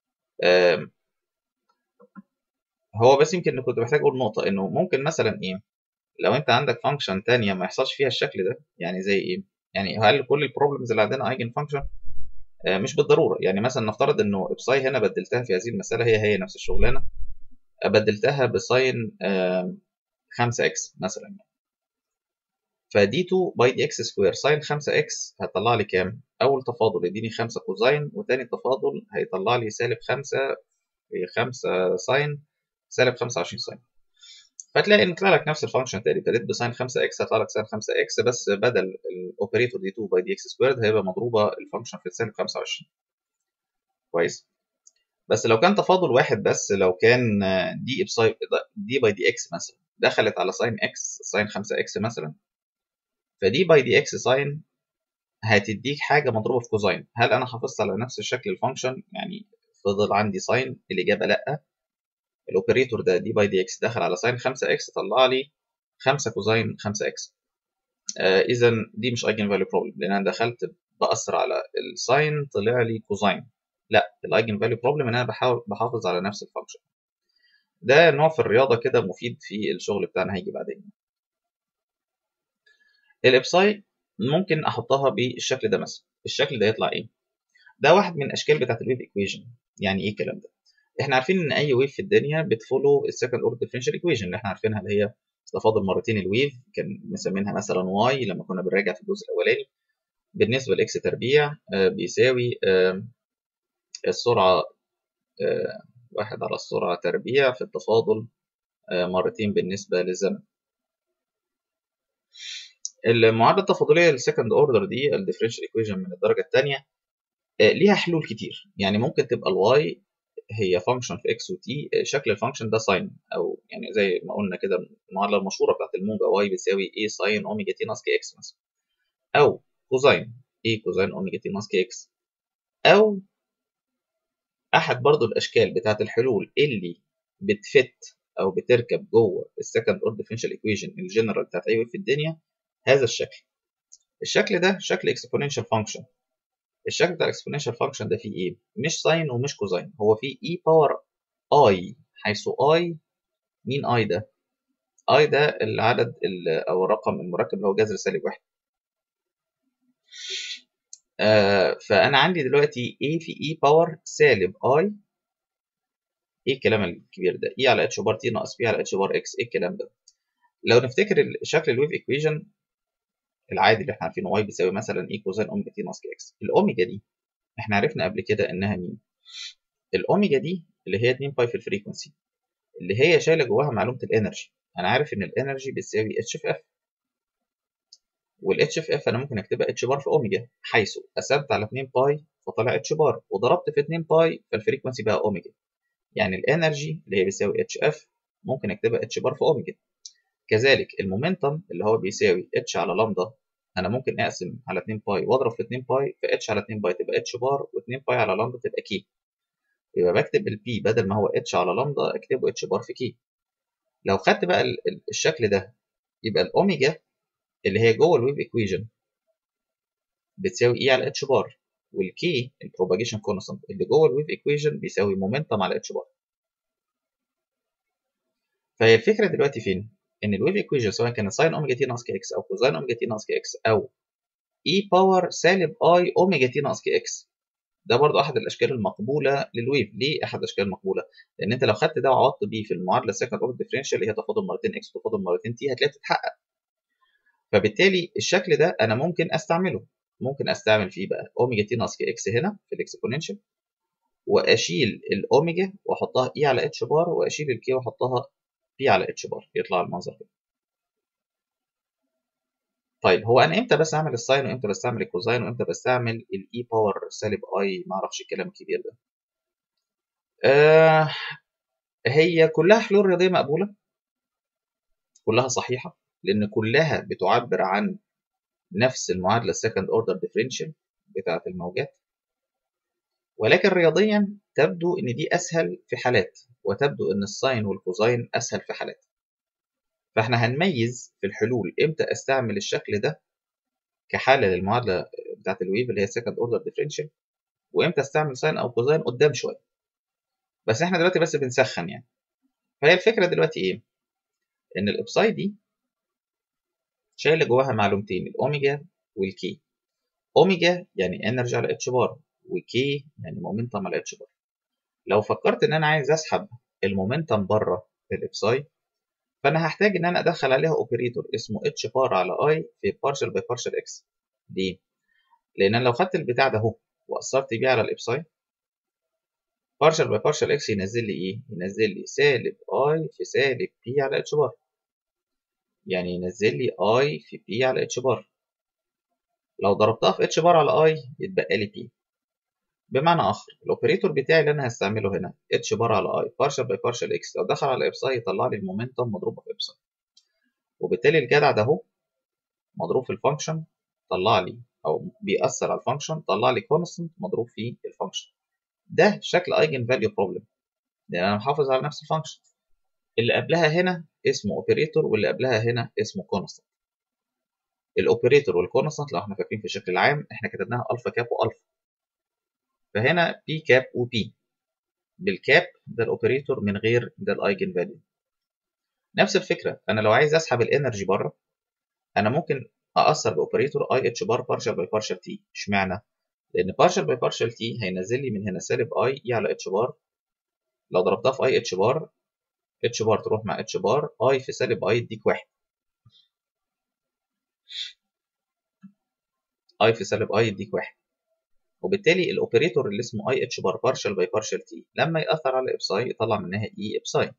هو بس يمكن كنت محتاج اقول نقطه انه ممكن مثلا ايه لو انت عندك فانكشن تانية ما يحصلش فيها الشكل ده يعني زي ايه يعني هل كل البروبلمز اللي عندنا ايجن فانكشن مش بالضروره يعني مثلا نفترض انه ابساي هنا بدلتها في هذه المساله هي هي نفس الشغلانه بدلتها بساين 5 اكس مثلا فدي 2 باي دي اكس سكوير ساين 5 اكس هتطلع لي كام؟ اول تفاضل يديني 5 كوزاين وتاني تفاضل هيطلع لي سالب 5 في 5 ساين سالب 25 ساين فتلاقي ان طلع لك نفس الفانكشن تاني ابتديت بساين 5 اكس هيطلع لك ساين 5 اكس بس بدل الاوبريتور دي 2 باي دي اكس سكويرد هيبقى مضروبه الفانكشن في سالب 25 كويس بس لو كان تفاضل واحد بس لو كان دي بساي دي باي دي اكس مثلا دخلت على ساين اكس ساين 5 اكس مثلا فدي باي دي اكس ساين هتديك حاجه مضروبه في كوزاين هل انا حافظت على نفس الشكل الفانكشن يعني فضل عندي ساين الاجابه لا الاوبريتور ده دي باي دي اكس دخل على ساين 5 اكس طلع لي 5 كوزاين 5 اكس آه اذا دي مش ايجن فاليو بروبلم لان انا دخلت باثر على الساين طلع لي كوزاين لا الايجن فاليو بروبلم ان انا بحاول بحافظ على نفس الفانكشن ده نوع في الرياضه كده مفيد في الشغل بتاعنا هيجي بعدين الابساي ممكن احطها بالشكل ده مثلا الشكل ده يطلع ايه ده واحد من الاشكال بتاعت الويف ايكويشن يعني ايه الكلام ده احنا عارفين ان اي ويف في الدنيا بتفولو السكند اوردر ديفرنشال ايكويشن اللي احنا عارفينها اللي هي تفاضل مرتين الويف كان مسمينها مثلا واي لما كنا بنراجع في الجزء الاولاني بالنسبه لاكس تربيع بيساوي السرعه واحد على السرعه تربيع في التفاضل مرتين بالنسبه للزمن المعادله التفاضليه للسكند اوردر دي الديفرنشال ايكويشن من الدرجه الثانيه ليها حلول كتير يعني ممكن تبقى الواي هي فانكشن في اكس وتي شكل الفانكشن ده ساين او يعني زي ما قلنا كده المعادله المشهوره بتاعت الموجه واي بتساوي اي ساين اوميجا تي ناقص كي اكس مثلا او كوزاين اي كوزاين اوميجا تي ناقص كي اكس او احد برضو الاشكال بتاعت الحلول اللي بتفت او بتركب جوه السكند اوردر ديفرنشال ايكويشن الجنرال بتاعت اي في الدنيا هذا الشكل الشكل ده شكل اكسبوننشال فانكشن الشكل بتاع الاكسبوننشال فانكشن ده فيه ايه مش ساين ومش كوزاين هو فيه اي باور اي حيث اي مين اي ده اي ده العدد او الرقم المركب اللي هو جذر سالب واحد آه فانا عندي دلوقتي a في e باور سالب i ايه الكلام الكبير ده e على h بار t ناقص b على h بار x ايه الكلام ده لو نفتكر شكل الويف ايكويشن العادي اللي احنا عارفينه y بيساوي مثلا e كوزين اوميجا t ناقص x الاوميجا دي احنا عرفنا قبل كده انها مين الاوميجا دي اللي هي 2 باي في الفريكونسي اللي هي شايله جواها معلومه الانرجي انا عارف ان الانرجي بتساوي اتش في اف والاتش في اف انا ممكن اكتبها اتش بار في اوميجا حيث قسمت على 2 باي فطلع اتش بار وضربت في 2 باي فالفريكونسي بقى اوميجا يعني الانرجي اللي هي بيساوي اتش اف ممكن اكتبها اتش بار في اوميجا كذلك المومنتم اللي هو بيساوي اتش على لامدا انا ممكن اقسم على 2 باي واضرب في 2 باي في اتش على 2 باي تبقى اتش بار و2 باي على لامدا تبقى كي يبقى بكتب البي بدل ما هو اتش على لامدا اكتبه اتش بار في كي لو خدت بقى الشكل ده يبقى الاوميجا اللي هي جوه الويف ايكويشن بتساوي اي على اتش بار والكي البروباجيشن كونستانت اللي جوه الويف ايكويشن بيساوي مومنتم على اتش بار فهي الفكره دلوقتي فين ان الويف ايكويشن سواء كان ساين اوميجا تي ناقص كي اكس او كوزين اوميجا تي ناقص كي اكس او اي باور سالب اي اوميجا تي ناقص كي اكس ده برضو احد الاشكال المقبوله للويف ليه احد الاشكال المقبوله لان انت لو خدت ده وعوضت بيه في المعادله سكند اوردر ديفرنشال اللي هي تفاضل مرتين اكس وتفاضل مرتين تي هتلاقيها بتتحقق فبالتالي الشكل ده انا ممكن استعمله ممكن استعمل فيه بقى اوميجا تي ناقص كي اكس هنا في الاكسبوننشال واشيل الاوميجا واحطها اي على اتش بار واشيل الكي واحطها بي على اتش بار يطلع المنظر كده طيب هو انا امتى بس اعمل الساين وامتى بستعمل الكوزاين وامتى بستعمل الاي باور سالب اي ما اعرفش الكلام الكبير ده آه هي كلها حلول رياضيه مقبوله كلها صحيحه لان كلها بتعبر عن نفس المعادله السكند اوردر ديفرنشال بتاعه الموجات ولكن رياضيا تبدو ان دي اسهل في حالات وتبدو ان الساين والكوزاين اسهل في حالات فاحنا هنميز في الحلول امتى استعمل الشكل ده كحاله للمعادله بتاعت الويف اللي هي سكند اوردر ديفرنشال وامتى استعمل ساين او كوزاين قدام شويه بس احنا دلوقتي بس بنسخن يعني فهي الفكره دلوقتي ايه ان الابساي دي شايله جواها معلومتين الاوميجا والكي اوميجا يعني انرجي على اتش بار وكي يعني مومنتم على اتش بار لو فكرت ان انا عايز اسحب المومنتم بره الابساي فانا هحتاج ان انا ادخل عليها اوبريتور اسمه اتش بار على اي في بارشل باي بارشل اكس ليه لان انا لو خدت البتاع ده اهو واثرت بيه على الابساي بارشل باي بارشل اكس ينزل لي ايه ينزل لي سالب اي في سالب بي على اتش بار يعني ينزل لي اي في بي على اتش بار لو ضربتها في اتش بار على اي يتبقى لي بي بمعنى اخر الاوبريتور بتاعي اللي انا هستعمله هنا اتش بار على اي بارشل باي بارشل اكس لو دخل على ابساي يطلع لي المومنتم مضروبه في ابساي وبالتالي الجدع ده اهو مضروب في الفانكشن طلع لي او بيأثر على الفانكشن طلع لي كونستنت مضروب في الفانكشن ده شكل ايجن فاليو بروبلم لان انا محافظ على نفس الفانكشن اللي قبلها هنا اسمه اوبريتور واللي قبلها هنا اسمه كونستنت الاوبريتور والكونستنت لو احنا فاكرين في الشكل العام احنا كتبناها الفا كاب والفا فهنا بي كاب وبي بالكاب ده الاوبريتور من غير ده الايجن فاليو نفس الفكره انا لو عايز اسحب الانرجي بره انا ممكن ااثر باوبريتور اي اتش بار بارشل باي بارشل تي اشمعنى لان بارشل باي بارشل تي هينزل لي من هنا سالب اي اي على اتش بار لو ضربتها في اي اتش بار اتش بار تروح مع اتش بار اي في سالب اي يديك واحد اي في سالب اي يديك واحد وبالتالي الاوبريتور اللي اسمه اي اتش بار بارشل باي بارشل تي لما ياثر على ابساي يطلع منها اي ابساي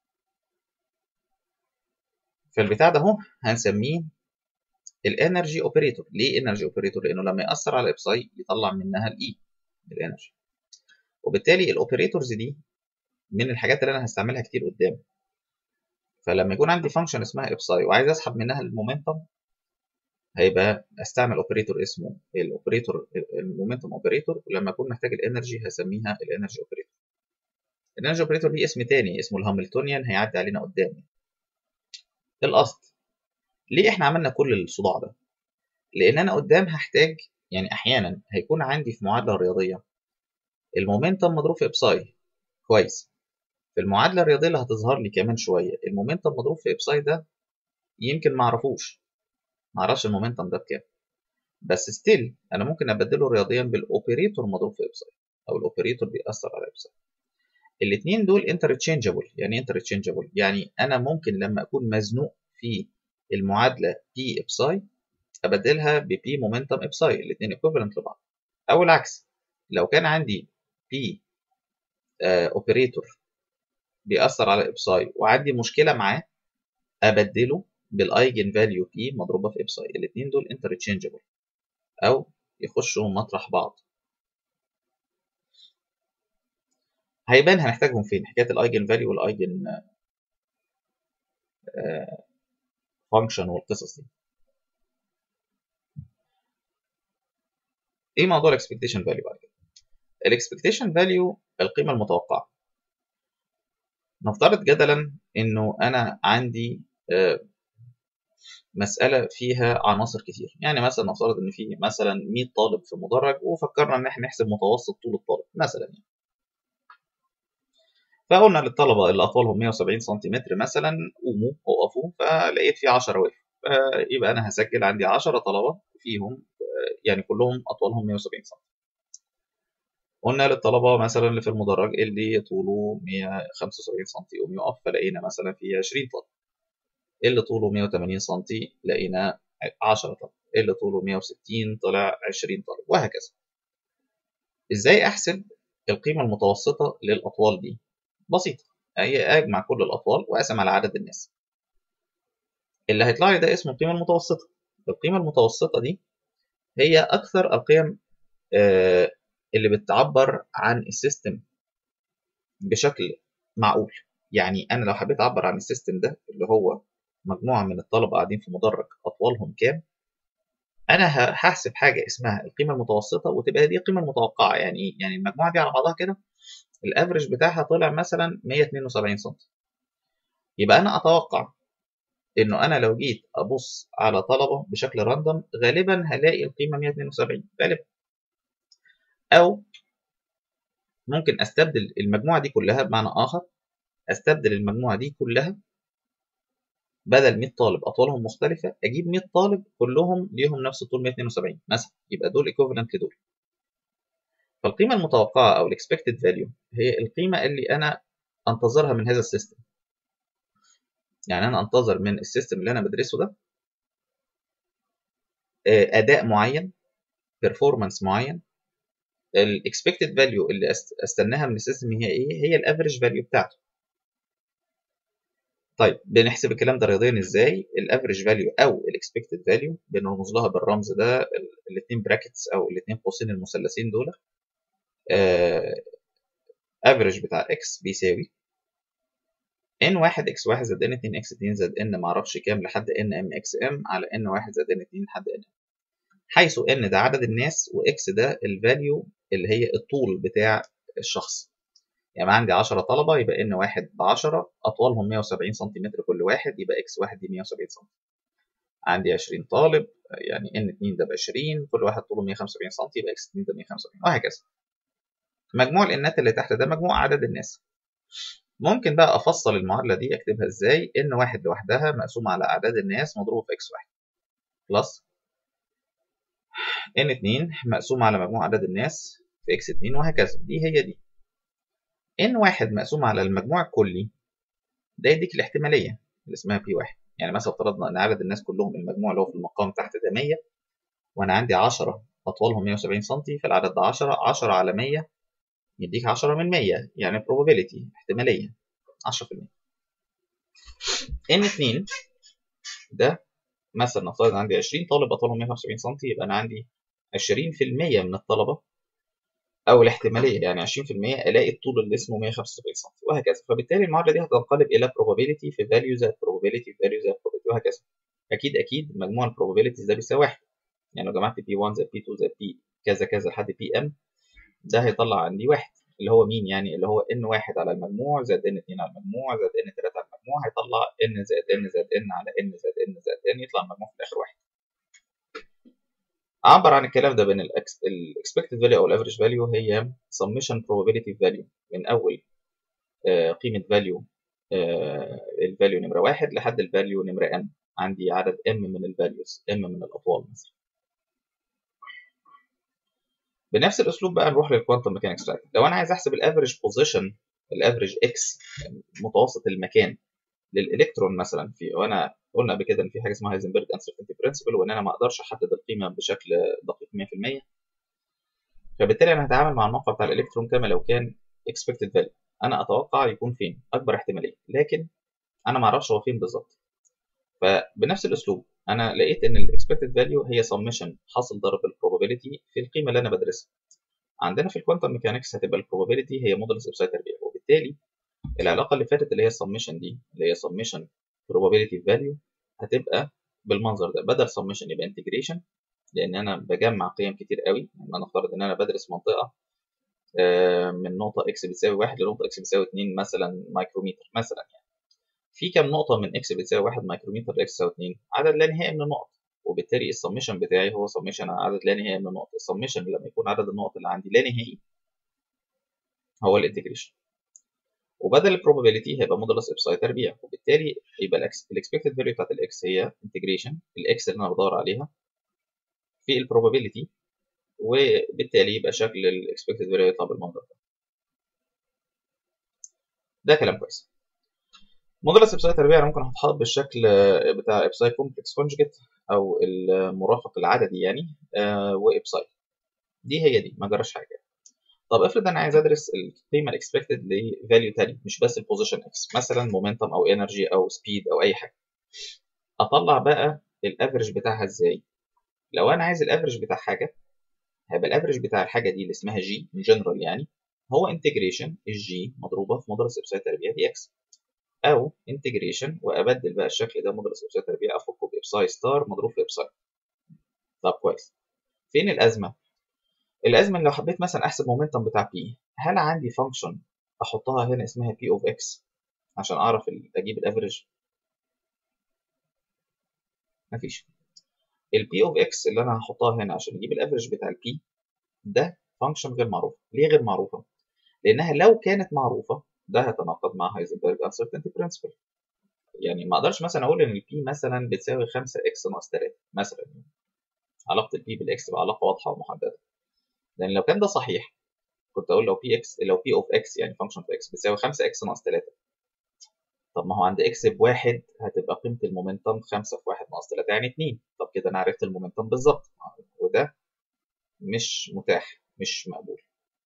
فالبتاع ده اهو هنسميه الانرجي اوبريتور ليه انرجي اوبريتور لانه لما ياثر على ابساي يطلع منها الاي الانرجي وبالتالي الاوبريتورز دي من الحاجات اللي انا هستعملها كتير قدام فلما يكون عندي فانكشن اسمها ابساي وعايز اسحب منها المومنتم هيبقى استعمل اوبريتور اسمه الاوبريتور المومنتم اوبريتور ولما اكون محتاج الانرجي هسميها الانرجي اوبريتور الانرجي اوبريتور دي اسم تاني اسمه الهاملتونيان هيعدي علينا قدام الاصل ليه احنا عملنا كل الصداع ده لان انا قدام هحتاج يعني احيانا هيكون عندي في معادله رياضيه المومنتم مضروب في ابساي كويس في المعادله الرياضيه اللي هتظهر لي كمان شويه المومنتم مضروب في ابساي ده يمكن ما اعرفوش ما اعرفش المومنتم ده بكام بس ستيل انا ممكن ابدله رياضيا بالاوبريتور مضروب في ابساي او الاوبريتور بيأثر على ابساي الاثنين دول انترتشينجبل يعني انترتشينجبل يعني انا ممكن لما اكون مزنوق في المعادله بي ابساي ابدلها ببي مومنتم ابساي الاثنين ايكوفالنت لبعض او العكس لو كان عندي بي اوبريتور بيأثر على ابساي وعندي مشكله معاه ابدله بالايجن فاليو بي مضروبه في ابساي الاثنين دول انترتشينجبل او يخشوا مطرح بعض هيبان هنحتاجهم فين حكايه الايجن فاليو والايجن فانكشن والقصص دي ايه موضوع الاكسبكتيشن فاليو بعد كده الاكسبكتيشن فاليو القيمه المتوقعه نفترض جدلا انه انا عندي مسألة فيها عناصر كتير يعني مثلا نفترض ان في مثلا 100 طالب في مدرج وفكرنا ان احنا نحسب متوسط طول الطالب مثلا يعني فقلنا للطلبة اللي أطوالهم 170 سنتيمتر مثلا قوموا وقفوا فلقيت في 10 وقف يبقى أنا هسجل عندي 10 طلبة فيهم يعني كلهم أطوالهم 170 سم قلنا للطلبة مثلا اللي في المدرج اللي طوله 175 سم يقوم يقف فلقينا مثلا في 20 طالب اللي طوله 180 سم لقينا 10 طالب اللي طوله 160 طلع 20 طالب وهكذا ازاي احسب القيمة المتوسطة للأطوال دي بسيطة هي أجمع كل الأطوال وأقسم على عدد الناس اللي هيطلع لي ده اسمه القيمة المتوسطة القيمة المتوسطة دي هي أكثر القيم اللي بتعبر عن السيستم بشكل معقول يعني أنا لو حبيت أعبر عن السيستم ده اللي هو مجموعة من الطلبة قاعدين في مدرج أطوالهم كام انا هحسب حاجه اسمها القيمه المتوسطه وتبقى دي القيمه المتوقعه يعني ايه يعني المجموعه دي على بعضها كده الافرج بتاعها طلع مثلا 172 سم يبقى انا اتوقع انه انا لو جيت ابص على طلبه بشكل راندوم غالبا هلاقي القيمه 172 غالبا او ممكن استبدل المجموعه دي كلها بمعنى اخر استبدل المجموعه دي كلها بدل 100 طالب اطوالهم مختلفه اجيب 100 طالب كلهم ليهم نفس الطول 172 مثلا يبقى دول ايكوفالنت لدول فالقيمه المتوقعه او الاكسبكتد فاليو هي القيمه اللي انا انتظرها من هذا السيستم يعني انا انتظر من السيستم اللي انا بدرسه ده اداء معين بيرفورمانس معين الاكسبكتد فاليو اللي استناها من السيستم هي ايه هي الافريج فاليو بتاعته طيب بنحسب الكلام ده رياضيا ازاي الافريج فاليو او الاكسبكتد فاليو بنرمز لها بالرمز ده الاثنين براكتس او الاثنين قوسين المثلثين دول افريج بتاع اكس بيساوي ان 1 اكس 1 زائد ان 2 اكس 2 زائد ان معرفش كام لحد ان ام اكس ام على ان 1 زائد ان 2 لحد ان حيث ان ده عدد الناس واكس ده الفاليو اللي هي الطول بتاع الشخص يعني عندي 10 طلبه يبقى ان 1 ب 10 اطوالهم 170 سم كل واحد يبقى اكس 1 دي 170 سم عندي 20 طالب يعني ان 2 ده ب 20 كل واحد طوله 175 سم يبقى اكس 2 ده 175 وهكذا مجموع الانات اللي تحت ده مجموع عدد الناس ممكن بقى افصل المعادله دي اكتبها ازاي ان واحد لوحدها مقسوم على اعداد الناس مضروب في اكس واحد بلس ان 2 مقسوم على مجموع عدد الناس في اكس 2 وهكذا دي هي دي ان واحد مقسوم على المجموع الكلي ده يديك الاحتماليه اللي اسمها بي واحد يعني مثلا افترضنا ان عدد الناس كلهم المجموع اللي هو في المقام تحت ده 100 وانا عندي 10 اطوالهم 170 سم فالعدد ده 10 10 على 100 يديك 10 من 100 يعني probability احتمالية 10% ان 2 ده مثلا نفترض عندي 20 طالب اطولهم 175 سم يبقى انا عندي 20% من الطلبة او الاحتمالية يعني 20% الاقي الطول اللي اسمه 175 سم وهكذا فبالتالي المعادلة دي هتنقلب الى probability في value زائد probability في value زائد probability وهكذا اكيد اكيد مجموع البروبابيلتيز ده بيساوي 1 يعني لو جمعت P1 زائد P2 زائد P كذا كذا لحد PM ده هيطلع عندي واحد اللي هو مين يعني اللي هو ان واحد على المجموع زائد ان اتنين على المجموع زائد ان تلاته على المجموع هيطلع ان زائد ان زائد ان على ان زائد ان زائد ان يطلع المجموع في الاخر واحد اعبر عن الكلام ده بين الاكسبكتد فاليو او الافريج فاليو هي سمشن probability فاليو من اول قيمه فاليو الفاليو نمره واحد لحد الفاليو نمره ام عندي عدد ام من الفاليوز ام من الاطوال مثلا بنفس الاسلوب بقى نروح للكوانتم ميكانكس لو انا عايز احسب الافريج بوزيشن الافريج اكس متوسط المكان للالكترون مثلا في وانا قلنا قبل كده ان في حاجه اسمها هايزنبرج انسرتينتي برنسبل وان انا ما اقدرش احدد القيمه بشكل دقيق 100% فبالتالي انا هتعامل مع الموقع بتاع الالكترون كما لو كان expected value انا اتوقع يكون فين اكبر احتماليه لكن انا ما اعرفش هو فين بالظبط فبنفس الاسلوب انا لقيت ان الاكسبكتد فاليو هي سمشن حاصل ضرب البروبابيلتي في القيمه اللي انا بدرسها عندنا في الكوانتم ميكانكس هتبقى البروبابيلتي هي مودولس ابسايد تربيع وبالتالي العلاقه اللي فاتت اللي هي السمشن دي اللي هي سمشن probability فاليو هتبقى بالمنظر ده بدل سمشن يبقى انتجريشن لان انا بجمع قيم كتير قوي لما نفترض ان انا بدرس منطقه من نقطه اكس بتساوي 1 لنقطه اكس بتساوي 2 مثلا مايكروميتر مثلا يعني في كام نقطة من اكس بتساوي 1 مايكرومتر لاكس تساوي 2 عدد لا نهائي من النقط وبالتالي السمشن بتاعي هو سمشن عدد لا نهائي من النقط السمشن لما يكون عدد النقط اللي عندي لا نهائي هو الانتجريشن وبدل البروبابيلتي هيبقى مودولس ابساي تربيع وبالتالي يبقى الاكسبكتد فاليو بتاعت الاكس هي انتجريشن الاكس اللي انا بدور عليها في البروبابيلتي وبالتالي يبقى شكل الاكسبكتد فاليو يطلع بالمنظر ده ده كلام كويس مودولس ابساي تربيع ممكن هتحط بالشكل بتاع ابساي كومبلكس كونجكت او المرافق العددي يعني وابساي دي هي دي ما جراش حاجه طب افرض انا عايز ادرس القيمه الاكسبكتد لفاليو تاني مش بس البوزيشن اكس مثلا مومنتم او انرجي او سبيد او اي حاجه اطلع بقى الافرج بتاعها ازاي لو انا عايز الافرج بتاع حاجه هيبقى الافرج بتاع الحاجه دي اللي اسمها جي ان جنرال يعني هو انتجريشن الجي مضروبه في مودولس ابساي تربيع دي اكس او انتجريشن وابدل بقى الشكل ده مودولس ابساي تربيع افكه بابساي ستار مضروب في ابساي طب كويس فين الازمه الازمه لو حبيت مثلا احسب مومنتم بتاع بي هل عندي فانكشن احطها هنا اسمها بي اوف اكس عشان اعرف اجيب الافريج مفيش البي اوف اكس اللي انا هحطها هنا عشان اجيب الافريج بتاع البي ده فانكشن غير معروفه ليه غير معروفه لانها لو كانت معروفه ده هيتناقض مع هايزنبرج uncertainty principle يعني ما اقدرش مثلا اقول ان البي مثلا بتساوي 5 اكس ناقص 3 مثلا علاقه البي بالاكس تبقى علاقه واضحه ومحدده لان لو كان ده صحيح كنت اقول لو بي اكس لو بي اوف اكس يعني فانكشن اوف اكس بتساوي 5 اكس ناقص 3 طب ما هو عند اكس بواحد هتبقى قيمه المومنتم 5 في 1 ناقص 3 يعني 2 طب كده انا عرفت المومنتم بالظبط وده مش متاح مش مقبول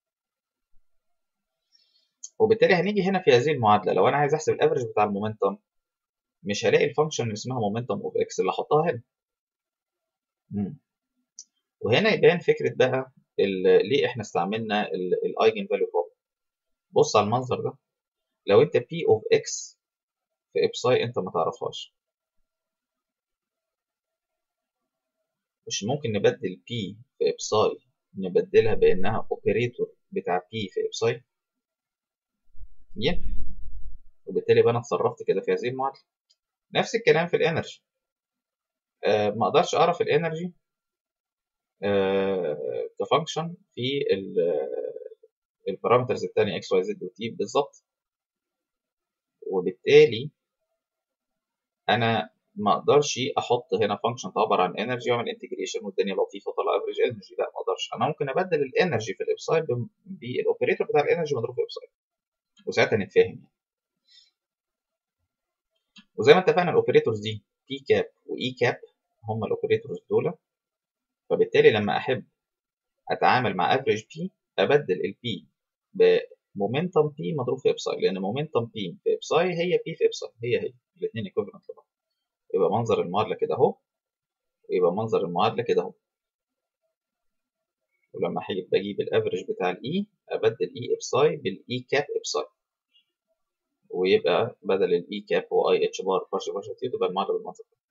وبالتالي هنيجي هنا في هذه المعادله لو انا عايز احسب الافرج بتاع المومنتم مش هلاقي الفانكشن اللي اسمها مومنتم اوف اكس اللي احطها هنا مم. وهنا يبان فكره بقى ليه احنا استعملنا الايجن فاليو بروبلم بص على المنظر ده لو انت بي اوف اكس في ابساي انت ما تعرفهاش مش ممكن نبدل بي في ابساي نبدلها بانها اوبريتور بتاع بي في ابساي ينفع وبالتالي يبقى انا اتصرفت كده في هذه المعادله نفس الكلام في الانرجي آه ما اقدرش اعرف الانرجي آه كفانكشن في البارامترز الثانيه اكس واي زد وتي بالظبط وبالتالي انا ما اقدرش احط هنا فانكشن تعبر عن انرجي واعمل انتجريشن والدنيا لطيفه وطلع افريج انرجي لا ما اقدرش انا ممكن ابدل الانرجي في الابسايد بالاوبريتور بتاع الانرجي مضروب في ابسايد وساعتها نتفاهم وزي ما اتفقنا الاوبريتورز دي بي كاب واي كاب هم الاوبريتورز دول فبالتالي لما احب اتعامل مع افريج بي ابدل البي بمومنتم بي مضروب في ابساي لان مومنتم بي في ابساي هي بي في ابساي هي هي الاثنين ايكوفالنت لبعض يبقى منظر المعادله كده اهو ويبقى منظر المعادله كده اهو ولما احب اجيب الافريج بتاع الاي ابدل اي ابساي بالاي كاب ابساي ويبقى بدل الاي كاب هو اي اتش بار بارشل بارشل تي تبقى المعادله بالمنظر ده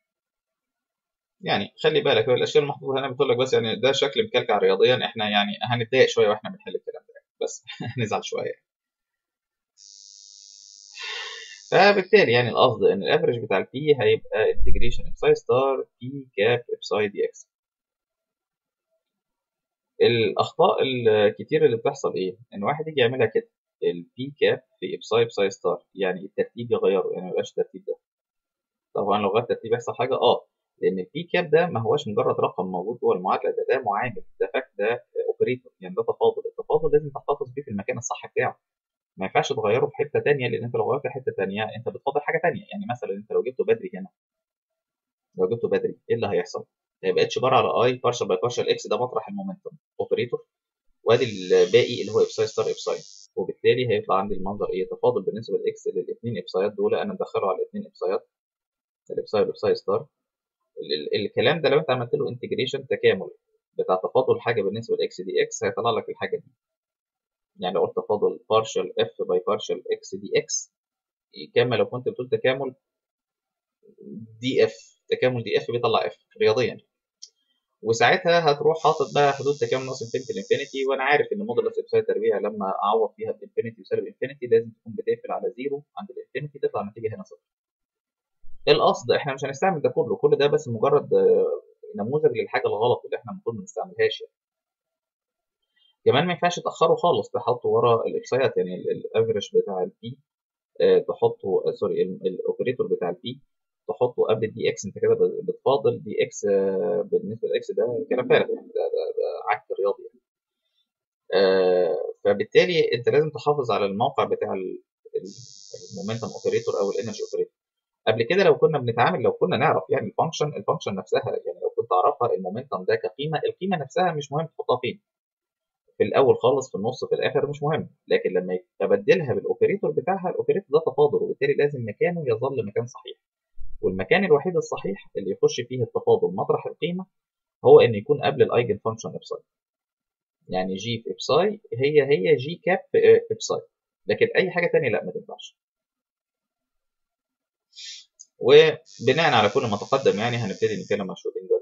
يعني خلي بالك الاشياء المحطوطه هنا بتقول لك بس يعني ده شكل مكلكع رياضيا احنا يعني هنتضايق شويه واحنا بنحل الكلام ده بس هنزعل شويه فبالتالي يعني القصد ان الافرج بتاع البي هيبقى انتجريشن ابساي ستار بي كاب ابساي دي اكس الاخطاء الكتير اللي بتحصل ايه ان واحد يجي يعملها كده البي كاب في ابساي ابساي ستار يعني الترتيب يغيره يعني ما يبقاش الترتيب ده طبعا لو غير الترتيب يحصل حاجه اه لان البي كاب ده ما هوش مجرد رقم موجود جوه المعادله ده ده معامل ده فاكت ده اوبريتور يعني ده تفاضل التفاضل لازم تحتفظ بيه في المكان الصح بتاعه ما ينفعش تغيره في حته ثانيه لان انت لو غيرت في حته ثانيه انت بتفاضل حاجه ثانيه يعني مثلا انت لو جبته بدري هنا لو جبته بدري ايه اللي هيحصل؟ هيبقى اتش بار على اي بارشل باي بارشل اكس ده مطرح المومنتوم اوبريتور وادي الباقي اللي هو ابساي ستار ابساي وبالتالي هيطلع عندي المنظر ايه تفاضل بالنسبه لاكس للاثنين ابسايات دول انا مدخله على الاثنين ابسايات الابساي والابساي ستار الكلام ده لو انت عملت له انتجريشن تكامل بتاع تفاضل حاجه بالنسبه لاكس دي اكس هيطلع لك الحاجه دي يعني لو قلت تفاضل بارشل اف باي بارشل اكس دي اكس كما لو كنت بتقول تكامل دي اف تكامل دي اف بيطلع اف رياضيا وساعتها هتروح حاطط بقى حدود تكامل ناقص انفينيتي لانفينيتي وانا عارف ان مودولس ابساي تربيع لما اعوض فيها بانفينيتي وسالب انفينيتي لازم تكون بتقفل على زيرو عند الانفينيتي تطلع النتيجه هنا صفر القصد احنا مش هنستعمل ده كله كل ده بس مجرد نموذج للحاجه الغلط اللي احنا المفروض ما نستعملهاش يعني. كمان ما ينفعش تاخره خالص تحطه ورا الاكسايات يعني الافرج بتاع البي اه تحطه سوري الاوبريتور بتاع البي تحطه قبل الدي اكس انت كده بتفاضل دي اكس اه بالنسبه للاكس ده كلام فارغ يعني ده, ده, ده عك رياضي يعني. اه فبالتالي انت لازم تحافظ على الموقع بتاع المومنتم اوبريتور او الانرجي اوبريتور قبل كده لو كنا بنتعامل لو كنا نعرف يعني الفانكشن الفانكشن نفسها يعني لو كنت اعرفها المومنتم ده كقيمه القيمه نفسها مش مهم تحطها فين في الاول خالص في النص في الاخر مش مهم لكن لما ابدلها بالاوبريتور بتاعها الاوبريتور ده تفاضل وبالتالي لازم مكانه يظل مكان صحيح والمكان الوحيد الصحيح اللي يخش فيه التفاضل مطرح القيمه هو ان يكون قبل الايجن فانكشن ابساي يعني جي في ابساي هي هي جي كاب في ابساي لكن اي حاجه ثانيه لا ما تنفعش وبناء على كل ما تقدم يعني هنبتدي نتكلم عن شرودنجر